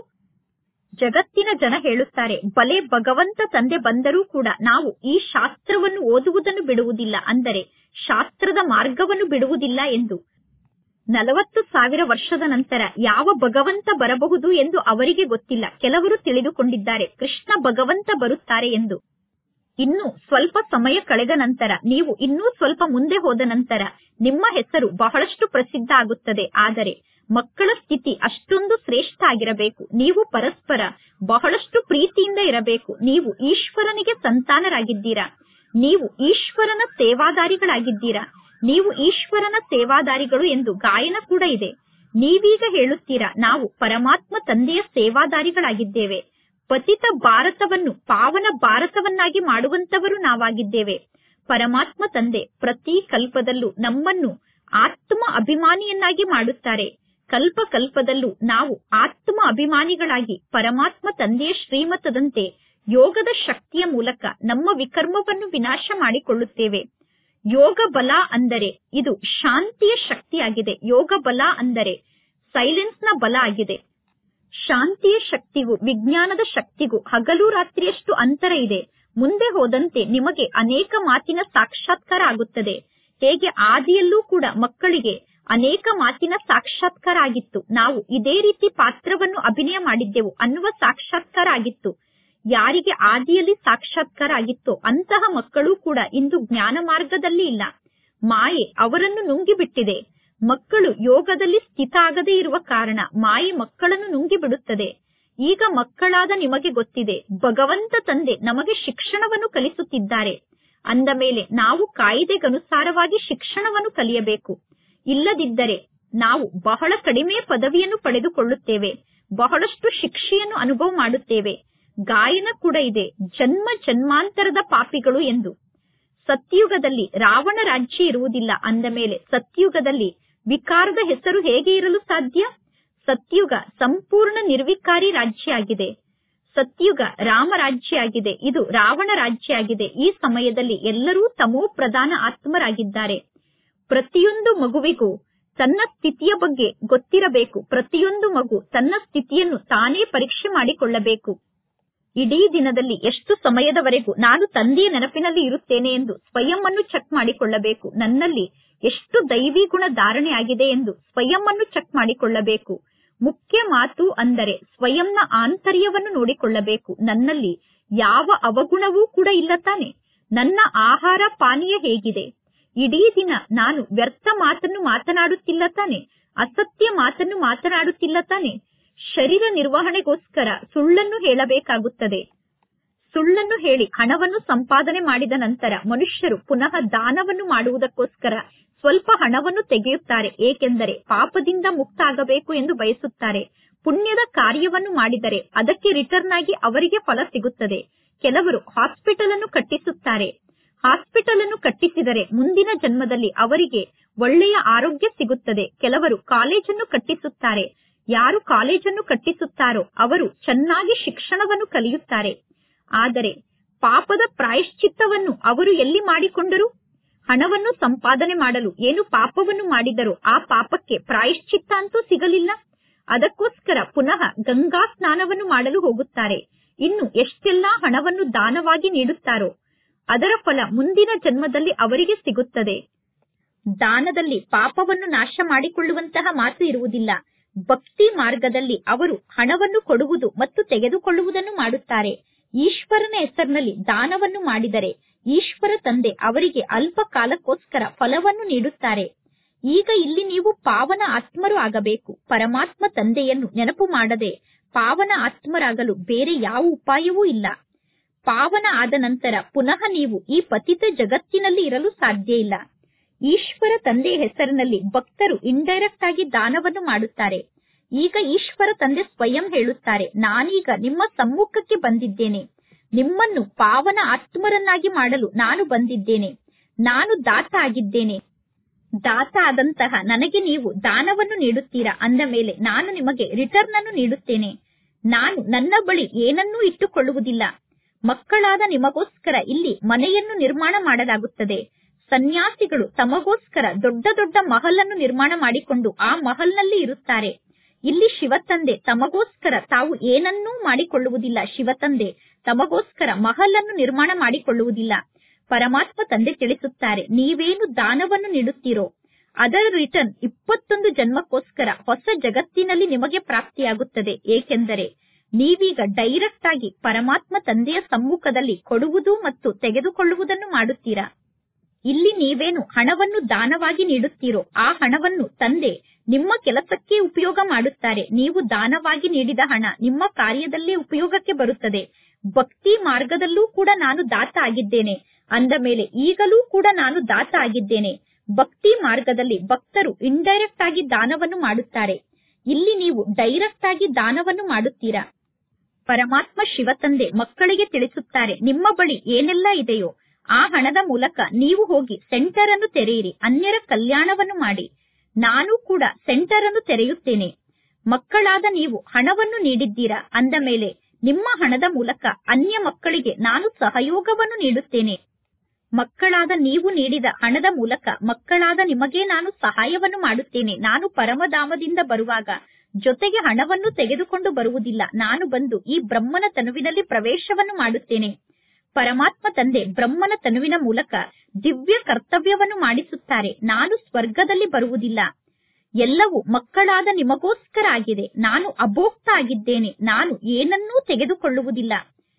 ಜಗತ್ತಿನ ಜನ ಹೇಳುತ್ತಾರೆ ಬಲೆ ಭಗವಂತ ತಂದೆ ಬಂದರೂ ಕೂಡ ನಾವು ಈ ಶಾಸ್ತ್ರವನ್ನು ಓದುವುದನ್ನು ಬಿಡುವುದಿಲ್ಲ ಅಂದರೆ ಶಾಸ್ತ್ರದ ಮಾರ್ಗವನ್ನು ಬಿಡುವುದಿಲ್ಲ ಎಂದು ನಲವತ್ತು ಸಾವಿರ ವರ್ಷದ ನಂತರ ಯಾವ ಭಗವಂತ ಬರಬಹುದು ಎಂದು ಅವರಿಗೆ ಗೊತ್ತಿಲ್ಲ ಕೆಲವರು ತಿಳಿದುಕೊಂಡಿದ್ದಾರೆ ಕೃಷ್ಣ ಭಗವಂತ ಬರುತ್ತಾರೆ ಎಂದು ಇನ್ನು ಸ್ವಲ್ಪ ಸಮಯ ಕಳೆದ ನಂತರ ನೀವು ಇನ್ನೂ ಸ್ವಲ್ಪ ಮುಂದೆ ಹೋದ ನಂತರ ನಿಮ್ಮ ಹೆಸರು ಬಹಳಷ್ಟು ಪ್ರಸಿದ್ಧ ಆಗುತ್ತದೆ ಆದರೆ ಮಕ್ಕಳ ಸ್ಥಿತಿ ಅಷ್ಟೊಂದು ಶ್ರೇಷ್ಠ ಆಗಿರಬೇಕು ನೀವು ಪರಸ್ಪರ ಬಹಳಷ್ಟು ಪ್ರೀತಿಯಿಂದ ಇರಬೇಕು ನೀವು ಈಶ್ವರನಿಗೆ ಸಂತಾನರಾಗಿದ್ದೀರಾ ನೀವು ಈಶ್ವರನ ಸೇವಾದಾರಿಗಳಾಗಿದ್ದೀರಾ ನೀವು ಈಶ್ವರನ ಸೇವಾದಾರಿಗಳು ಎಂದು ಗಾಯನ ಕೂಡ ಇದೆ ನೀವೀಗ ಹೇಳುತ್ತೀರಾ ನಾವು ಪರಮಾತ್ಮ ತಂದೆಯ ಸೇವಾದಾರಿಗಳಾಗಿದ್ದೇವೆ ಪತಿತ ಭಾರತವನ್ನು ಪಾವನ ಭಾರತವನ್ನಾಗಿ ಮಾಡುವಂತವರು ನಾವಾಗಿದ್ದೇವೆ ಪರಮಾತ್ಮ ತಂದೆ ಪ್ರತಿ ಕಲ್ಪದಲ್ಲೂ ನಮ್ಮನ್ನು ಆತ್ಮ ಅಭಿಮಾನಿಯನ್ನಾಗಿ ಮಾಡುತ್ತಾರೆ ಕಲ್ಪ ಕಲ್ಪದಲ್ಲೂ ನಾವು ಆತ್ಮ ಅಭಿಮಾನಿಗಳಾಗಿ ಪರಮಾತ್ಮ ತಂದೆಯ ಶ್ರೀಮತದಂತೆ ಯೋಗದ ಶಕ್ತಿಯ ಮೂಲಕ ನಮ್ಮ ವಿಕರ್ಮವನ್ನು ವಿನಾಶ ಮಾಡಿಕೊಳ್ಳುತ್ತೇವೆ ಯೋಗ ಬಲ ಅಂದರೆ ಇದು ಶಾಂತಿಯ ಶಕ್ತಿಯಾಗಿದೆ ಯೋಗ ಬಲ ಅಂದರೆ ಸೈಲೆನ್ಸ್ ನ ಬಲ ಆಗಿದೆ ಶಾಂತಿಯ ಶಕ್ತಿಗೂ ವಿಜ್ಞಾನದ ಶಕ್ತಿಗೂ ಹಗಲು ರಾತ್ರಿಯಷ್ಟು ಅಂತರ ಇದೆ ಮುಂದೆ ಹೋದಂತೆ ನಿಮಗೆ ಅನೇಕ ಮಾತಿನ ಸಾಕ್ಷಾತ್ಕಾರ ಆಗುತ್ತದೆ ಹೇಗೆ ಆದಿಯಲ್ಲೂ ಕೂಡ ಮಕ್ಕಳಿಗೆ ಅನೇಕ ಮಾತಿನ ಸಾಕ್ಷಾತ್ಕಾರ ಆಗಿತ್ತು ನಾವು ಇದೇ ರೀತಿ ಪಾತ್ರವನ್ನು ಅಭಿನಯ ಮಾಡಿದ್ದೆವು ಅನ್ನುವ ಸಾಕ್ಷಾತ್ಕಾರ ಆಗಿತ್ತು ಯಾರಿಗೆ ಆದಿಯಲ್ಲಿ ಸಾಕ್ಷಾತ್ಕಾರ ಆಗಿತ್ತೋ ಅಂತಹ ಮಕ್ಕಳು ಕೂಡ ಇಂದು ಜ್ಞಾನ ಮಾರ್ಗದಲ್ಲಿ ಇಲ್ಲ ಮಾಯೆ ಅವರನ್ನು ನುಂಗಿಬಿಟ್ಟಿದೆ ಮಕ್ಕಳು ಯೋಗದಲ್ಲಿ ಸ್ಥಿತ ಆಗದೇ ಇರುವ ಕಾರಣ ಮಾಯೆ ಮಕ್ಕಳನ್ನು ನುಂಗಿ ಬಿಡುತ್ತದೆ ಈಗ ಮಕ್ಕಳಾದ ನಿಮಗೆ ಗೊತ್ತಿದೆ ಭಗವಂತ ತಂದೆ ನಮಗೆ ಶಿಕ್ಷಣವನ್ನು ಕಲಿಸುತ್ತಿದ್ದಾರೆ ಅಂದ ಮೇಲೆ ನಾವು ಕಾಯಿದೆಗನುಸಾರವಾಗಿ ಶಿಕ್ಷಣವನ್ನು ಕಲಿಯಬೇಕು ಇಲ್ಲದಿದ್ದರೆ ನಾವು ಬಹಳ ಕಡಿಮೆ ಪದವಿಯನ್ನು ಪಡೆದುಕೊಳ್ಳುತ್ತೇವೆ ಬಹಳಷ್ಟು ಶಿಕ್ಷೆಯನ್ನು ಅನುಭವ ಮಾಡುತ್ತೇವೆ ಗಾಯನ ಕೂಡ ಇದೆ ಜನ್ಮ ಜನ್ಮಾಂತರದ ಪಾಪಿಗಳು ಎಂದು ಸತ್ಯುಗದಲ್ಲಿ ರಾವಣ ರಾಜ್ಯ ಇರುವುದಿಲ್ಲ ಅಂದ ಮೇಲೆ ಸತ್ಯುಗದಲ್ಲಿ ವಿಕಾರದ ಹೆಸರು ಹೇಗೆ ಇರಲು ಸಾಧ್ಯ ಸತ್ಯುಗ ಸಂಪೂರ್ಣ ನಿರ್ವಿಕಾರಿ ರಾಜ್ಯ ಆಗಿದೆ ಸತ್ಯುಗ ರಾಮ ರಾಜ್ಯ ಆಗಿದೆ ಇದು ರಾವಣ ರಾಜ್ಯ ಆಗಿದೆ ಈ ಸಮಯದಲ್ಲಿ ಎಲ್ಲರೂ ತಮೋ ಪ್ರಧಾನ ಆತ್ಮರಾಗಿದ್ದಾರೆ ಪ್ರತಿಯೊಂದು ಮಗುವಿಗೂ ತನ್ನ ಸ್ಥಿತಿಯ ಬಗ್ಗೆ ಗೊತ್ತಿರಬೇಕು ಪ್ರತಿಯೊಂದು ಮಗು ತನ್ನ ಸ್ಥಿತಿಯನ್ನು ತಾನೇ ಪರೀಕ್ಷೆ ಮಾಡಿಕೊಳ್ಳಬೇಕು ಇಡೀ ದಿನದಲ್ಲಿ ಎಷ್ಟು ಸಮಯದವರೆಗೂ ನಾನು ತಂದೆಯ ನೆನಪಿನಲ್ಲಿ ಇರುತ್ತೇನೆ ಎಂದು ಸ್ವಯಂ ಅನ್ನು ಚೆಕ್ ಮಾಡಿಕೊಳ್ಳಬೇಕು ನನ್ನಲ್ಲಿ ಎಷ್ಟು ದೈವಿ ಗುಣ ಧಾರಣೆ ಆಗಿದೆ ಎಂದು ಸ್ವಯಂ ಅನ್ನು ಚೆಕ್ ಮಾಡಿಕೊಳ್ಳಬೇಕು ಮುಖ್ಯ ಮಾತು ಅಂದರೆ ಸ್ವಯಂನ ಆಂತರ್ಯವನ್ನು ನೋಡಿಕೊಳ್ಳಬೇಕು ನನ್ನಲ್ಲಿ ಯಾವ ಅವಗುಣವೂ ಕೂಡ ಇಲ್ಲ ತಾನೆ ನನ್ನ ಆಹಾರ ಪಾನೀಯ ಹೇಗಿದೆ ಇಡೀ ದಿನ ನಾನು ವ್ಯರ್ಥ ಮಾತನ್ನು ಮಾತನಾಡುತ್ತಿಲ್ಲ ತಾನೆ ಅಸತ್ಯ ಮಾತನ್ನು ಮಾತನಾಡುತ್ತಿಲ್ಲ ತಾನೆ ಶರೀರ ನಿರ್ವಹಣೆಗೋಸ್ಕರ ಸುಳ್ಳನ್ನು ಹೇಳಬೇಕಾಗುತ್ತದೆ ಸುಳ್ಳನ್ನು ಹೇಳಿ ಹಣವನ್ನು ಸಂಪಾದನೆ ಮಾಡಿದ ನಂತರ ಮನುಷ್ಯರು ಪುನಃ ದಾನವನ್ನು ಮಾಡುವುದಕ್ಕೋಸ್ಕರ ಸ್ವಲ್ಪ ಹಣವನ್ನು ತೆಗೆಯುತ್ತಾರೆ ಏಕೆಂದರೆ ಪಾಪದಿಂದ ಮುಕ್ತ ಆಗಬೇಕು ಎಂದು ಬಯಸುತ್ತಾರೆ ಪುಣ್ಯದ ಕಾರ್ಯವನ್ನು ಮಾಡಿದರೆ ಅದಕ್ಕೆ ರಿಟರ್ನ್ ಆಗಿ ಅವರಿಗೆ ಫಲ ಸಿಗುತ್ತದೆ ಕೆಲವರು ಹಾಸ್ಪಿಟಲ್ ಅನ್ನು ಕಟ್ಟಿಸುತ್ತಾರೆ ಹಾಸ್ಪಿಟಲ್ ಅನ್ನು ಕಟ್ಟಿಸಿದರೆ ಮುಂದಿನ ಜನ್ಮದಲ್ಲಿ ಅವರಿಗೆ ಒಳ್ಳೆಯ ಆರೋಗ್ಯ ಸಿಗುತ್ತದೆ ಕೆಲವರು ಕಾಲೇಜನ್ನು ಕಟ್ಟಿಸುತ್ತಾರೆ ಯಾರು ಕಾಲೇಜನ್ನು ಕಟ್ಟಿಸುತ್ತಾರೋ ಅವರು ಚೆನ್ನಾಗಿ ಶಿಕ್ಷಣವನ್ನು ಕಲಿಯುತ್ತಾರೆ ಆದರೆ ಪಾಪದ ಪ್ರಾಯಶ್ಚಿತ್ತವನ್ನು ಅವರು ಎಲ್ಲಿ ಮಾಡಿಕೊಂಡರು ಹಣವನ್ನು ಸಂಪಾದನೆ ಮಾಡಲು ಏನು ಪಾಪವನ್ನು ಮಾಡಿದರೋ ಆ ಪಾಪಕ್ಕೆ ಪ್ರಾಯಶ್ಚಿತ್ತ ಅಂತೂ ಸಿಗಲಿಲ್ಲ ಅದಕ್ಕೋಸ್ಕರ ಪುನಃ ಗಂಗಾ ಸ್ನಾನವನ್ನು ಮಾಡಲು ಹೋಗುತ್ತಾರೆ ಇನ್ನು ಎಷ್ಟೆಲ್ಲಾ ಹಣವನ್ನು ದಾನವಾಗಿ ನೀಡುತ್ತಾರೋ ಅದರ ಫಲ ಮುಂದಿನ ಜನ್ಮದಲ್ಲಿ ಅವರಿಗೆ ಸಿಗುತ್ತದೆ ದಾನದಲ್ಲಿ ಪಾಪವನ್ನು ನಾಶ ಮಾಡಿಕೊಳ್ಳುವಂತಹ ಮಾತು ಇರುವುದಿಲ್ಲ ಭಕ್ತಿ ಮಾರ್ಗದಲ್ಲಿ ಅವರು ಹಣವನ್ನು ಕೊಡುವುದು ಮತ್ತು ತೆಗೆದುಕೊಳ್ಳುವುದನ್ನು ಮಾಡುತ್ತಾರೆ ಈಶ್ವರನ ಹೆಸರಿನಲ್ಲಿ ದಾನವನ್ನು ಮಾಡಿದರೆ ಈಶ್ವರ ತಂದೆ ಅವರಿಗೆ ಅಲ್ಪ ಕಾಲಕ್ಕೋಸ್ಕರ ಫಲವನ್ನು ನೀಡುತ್ತಾರೆ ಈಗ ಇಲ್ಲಿ ನೀವು ಪಾವನ ಆತ್ಮರು ಆಗಬೇಕು ಪರಮಾತ್ಮ ತಂದೆಯನ್ನು ನೆನಪು ಮಾಡದೆ ಪಾವನ ಆತ್ಮರಾಗಲು ಬೇರೆ ಯಾವ ಉಪಾಯವೂ ಇಲ್ಲ ಪಾವನ ಆದ ನಂತರ ಪುನಃ ನೀವು ಈ ಪತಿತ ಜಗತ್ತಿನಲ್ಲಿ ಇರಲು ಸಾಧ್ಯ ಇಲ್ಲ ಈಶ್ವರ ತಂದೆಯ ಹೆಸರಿನಲ್ಲಿ ಭಕ್ತರು ಇಂಡೈರೆಕ್ಟ್ ಆಗಿ ದಾನವನ್ನು ಮಾಡುತ್ತಾರೆ ಈಗ ಈಶ್ವರ ತಂದೆ ಸ್ವಯಂ ಹೇಳುತ್ತಾರೆ ನಾನೀಗ ನಿಮ್ಮ ಸಮ್ಮುಖಕ್ಕೆ ಬಂದಿದ್ದೇನೆ ನಿಮ್ಮನ್ನು ಪಾವನ ಆತ್ಮರನ್ನಾಗಿ ಮಾಡಲು ನಾನು ಬಂದಿದ್ದೇನೆ ನಾನು ದಾತ ಆಗಿದ್ದೇನೆ ದಾತ ಆದಂತಹ ನನಗೆ ನೀವು ದಾನವನ್ನು ನೀಡುತ್ತೀರಾ ಅಂದ ಮೇಲೆ ನಾನು ನಿಮಗೆ ರಿಟರ್ನ್ ಅನ್ನು ನೀಡುತ್ತೇನೆ ನಾನು ನನ್ನ ಬಳಿ ಏನನ್ನೂ ಇಟ್ಟುಕೊಳ್ಳುವುದಿಲ್ಲ ಮಕ್ಕಳಾದ ನಿಮಗೋಸ್ಕರ ಇಲ್ಲಿ ಮನೆಯನ್ನು ನಿರ್ಮಾಣ ಮಾಡಲಾಗುತ್ತದೆ ಸನ್ಯಾಸಿಗಳು ತಮಗೋಸ್ಕರ ದೊಡ್ಡ ದೊಡ್ಡ ಮಹಲನ್ನು ನಿರ್ಮಾಣ ಮಾಡಿಕೊಂಡು ಆ ಮಹಲ್ನಲ್ಲಿ ಇರುತ್ತಾರೆ ಇಲ್ಲಿ ಶಿವತಂದೆ ತಮಗೋಸ್ಕರ ತಾವು ಏನನ್ನೂ ಮಾಡಿಕೊಳ್ಳುವುದಿಲ್ಲ ಶಿವತಂದೆ ತಮಗೋಸ್ಕರ ಮಹಲನ್ನು ನಿರ್ಮಾಣ ಮಾಡಿಕೊಳ್ಳುವುದಿಲ್ಲ ಪರಮಾತ್ಮ ತಂದೆ ತಿಳಿಸುತ್ತಾರೆ ನೀವೇನು ದಾನವನ್ನು ನೀಡುತ್ತೀರೋ ಅದರ ರಿಟರ್ನ್ ಇಪ್ಪತ್ತೊಂದು ಜನ್ಮಕ್ಕೋಸ್ಕರ ಹೊಸ ಜಗತ್ತಿನಲ್ಲಿ ನಿಮಗೆ ಪ್ರಾಪ್ತಿಯಾಗುತ್ತದೆ ಏಕೆಂದರೆ ನೀವೀಗ ಡೈರೆಕ್ಟ್ ಆಗಿ ಪರಮಾತ್ಮ ತಂದೆಯ ಸಮ್ಮುಖದಲ್ಲಿ ಕೊಡುವುದು ಮತ್ತು ತೆಗೆದುಕೊಳ್ಳುವುದನ್ನು ಮಾಡುತ್ತೀರಾ ಇಲ್ಲಿ ನೀವೇನು ಹಣವನ್ನು ದಾನವಾಗಿ ನೀಡುತ್ತೀರೋ ಆ ಹಣವನ್ನು ತಂದೆ ನಿಮ್ಮ ಕೆಲಸಕ್ಕೆ ಉಪಯೋಗ ಮಾಡುತ್ತಾರೆ ನೀವು ದಾನವಾಗಿ ನೀಡಿದ ಹಣ ನಿಮ್ಮ ಕಾರ್ಯದಲ್ಲೇ ಉಪಯೋಗಕ್ಕೆ ಬರುತ್ತದೆ ಭಕ್ತಿ ಮಾರ್ಗದಲ್ಲೂ ಕೂಡ ನಾನು ದಾತ ಆಗಿದ್ದೇನೆ ಅಂದ ಮೇಲೆ ಈಗಲೂ ಕೂಡ ನಾನು ದಾತ ಆಗಿದ್ದೇನೆ ಭಕ್ತಿ ಮಾರ್ಗದಲ್ಲಿ ಭಕ್ತರು ಇಂಡೈರೆಕ್ಟ್ ಆಗಿ ದಾನವನ್ನು ಮಾಡುತ್ತಾರೆ ಇಲ್ಲಿ ನೀವು ಡೈರೆಕ್ಟ್ ಆಗಿ ದಾನವನ್ನು ಮಾಡುತ್ತೀರಾ ಪರಮಾತ್ಮ ಶಿವತಂದೆ ಮಕ್ಕಳಿಗೆ ತಿಳಿಸುತ್ತಾರೆ ನಿಮ್ಮ ಬಳಿ ಏನೆಲ್ಲ ಇದೆಯೋ ಆ ಹಣದ ಮೂಲಕ ನೀವು ಹೋಗಿ ಸೆಂಟರ್ ಅನ್ನು ತೆರೆಯಿರಿ ಅನ್ಯರ ಕಲ್ಯಾಣವನ್ನು ಮಾಡಿ ನಾನು ಕೂಡ ಸೆಂಟರ್ ಅನ್ನು ತೆರೆಯುತ್ತೇನೆ ಮಕ್ಕಳಾದ ನೀವು ಹಣವನ್ನು ನೀಡಿದ್ದೀರಾ ಅಂದ ಮೇಲೆ ನಿಮ್ಮ ಹಣದ ಮೂಲಕ ಅನ್ಯ ಮಕ್ಕಳಿಗೆ ನಾನು ಸಹಯೋಗವನ್ನು ನೀಡುತ್ತೇನೆ ಮಕ್ಕಳಾದ ನೀವು ನೀಡಿದ ಹಣದ ಮೂಲಕ ಮಕ್ಕಳಾದ ನಿಮಗೆ ನಾನು ಸಹಾಯವನ್ನು ಮಾಡುತ್ತೇನೆ ನಾನು ಪರಮಧಾಮದಿಂದ ಬರುವಾಗ ಜೊತೆಗೆ ಹಣವನ್ನು ತೆಗೆದುಕೊಂಡು ಬರುವುದಿಲ್ಲ ನಾನು ಬಂದು ಈ ಬ್ರಹ್ಮನ ತನುವಿನಲ್ಲಿ ಪ್ರವೇಶವನ್ನು ಮಾಡುತ್ತೇನೆ ಪರಮಾತ್ಮ ತಂದೆ ಬ್ರಹ್ಮನ ತನುವಿನ ಮೂಲಕ ದಿವ್ಯ ಕರ್ತವ್ಯವನ್ನು ಮಾಡಿಸುತ್ತಾರೆ ನಾನು ಸ್ವರ್ಗದಲ್ಲಿ ಬರುವುದಿಲ್ಲ ಎಲ್ಲವೂ ಮಕ್ಕಳಾದ ನಿಮಗೋಸ್ಕರ ಆಗಿದೆ ನಾನು ಅಭೋಕ್ತ ಆಗಿದ್ದೇನೆ ನಾನು ಏನನ್ನೂ ತೆಗೆದುಕೊಳ್ಳುವುದಿಲ್ಲ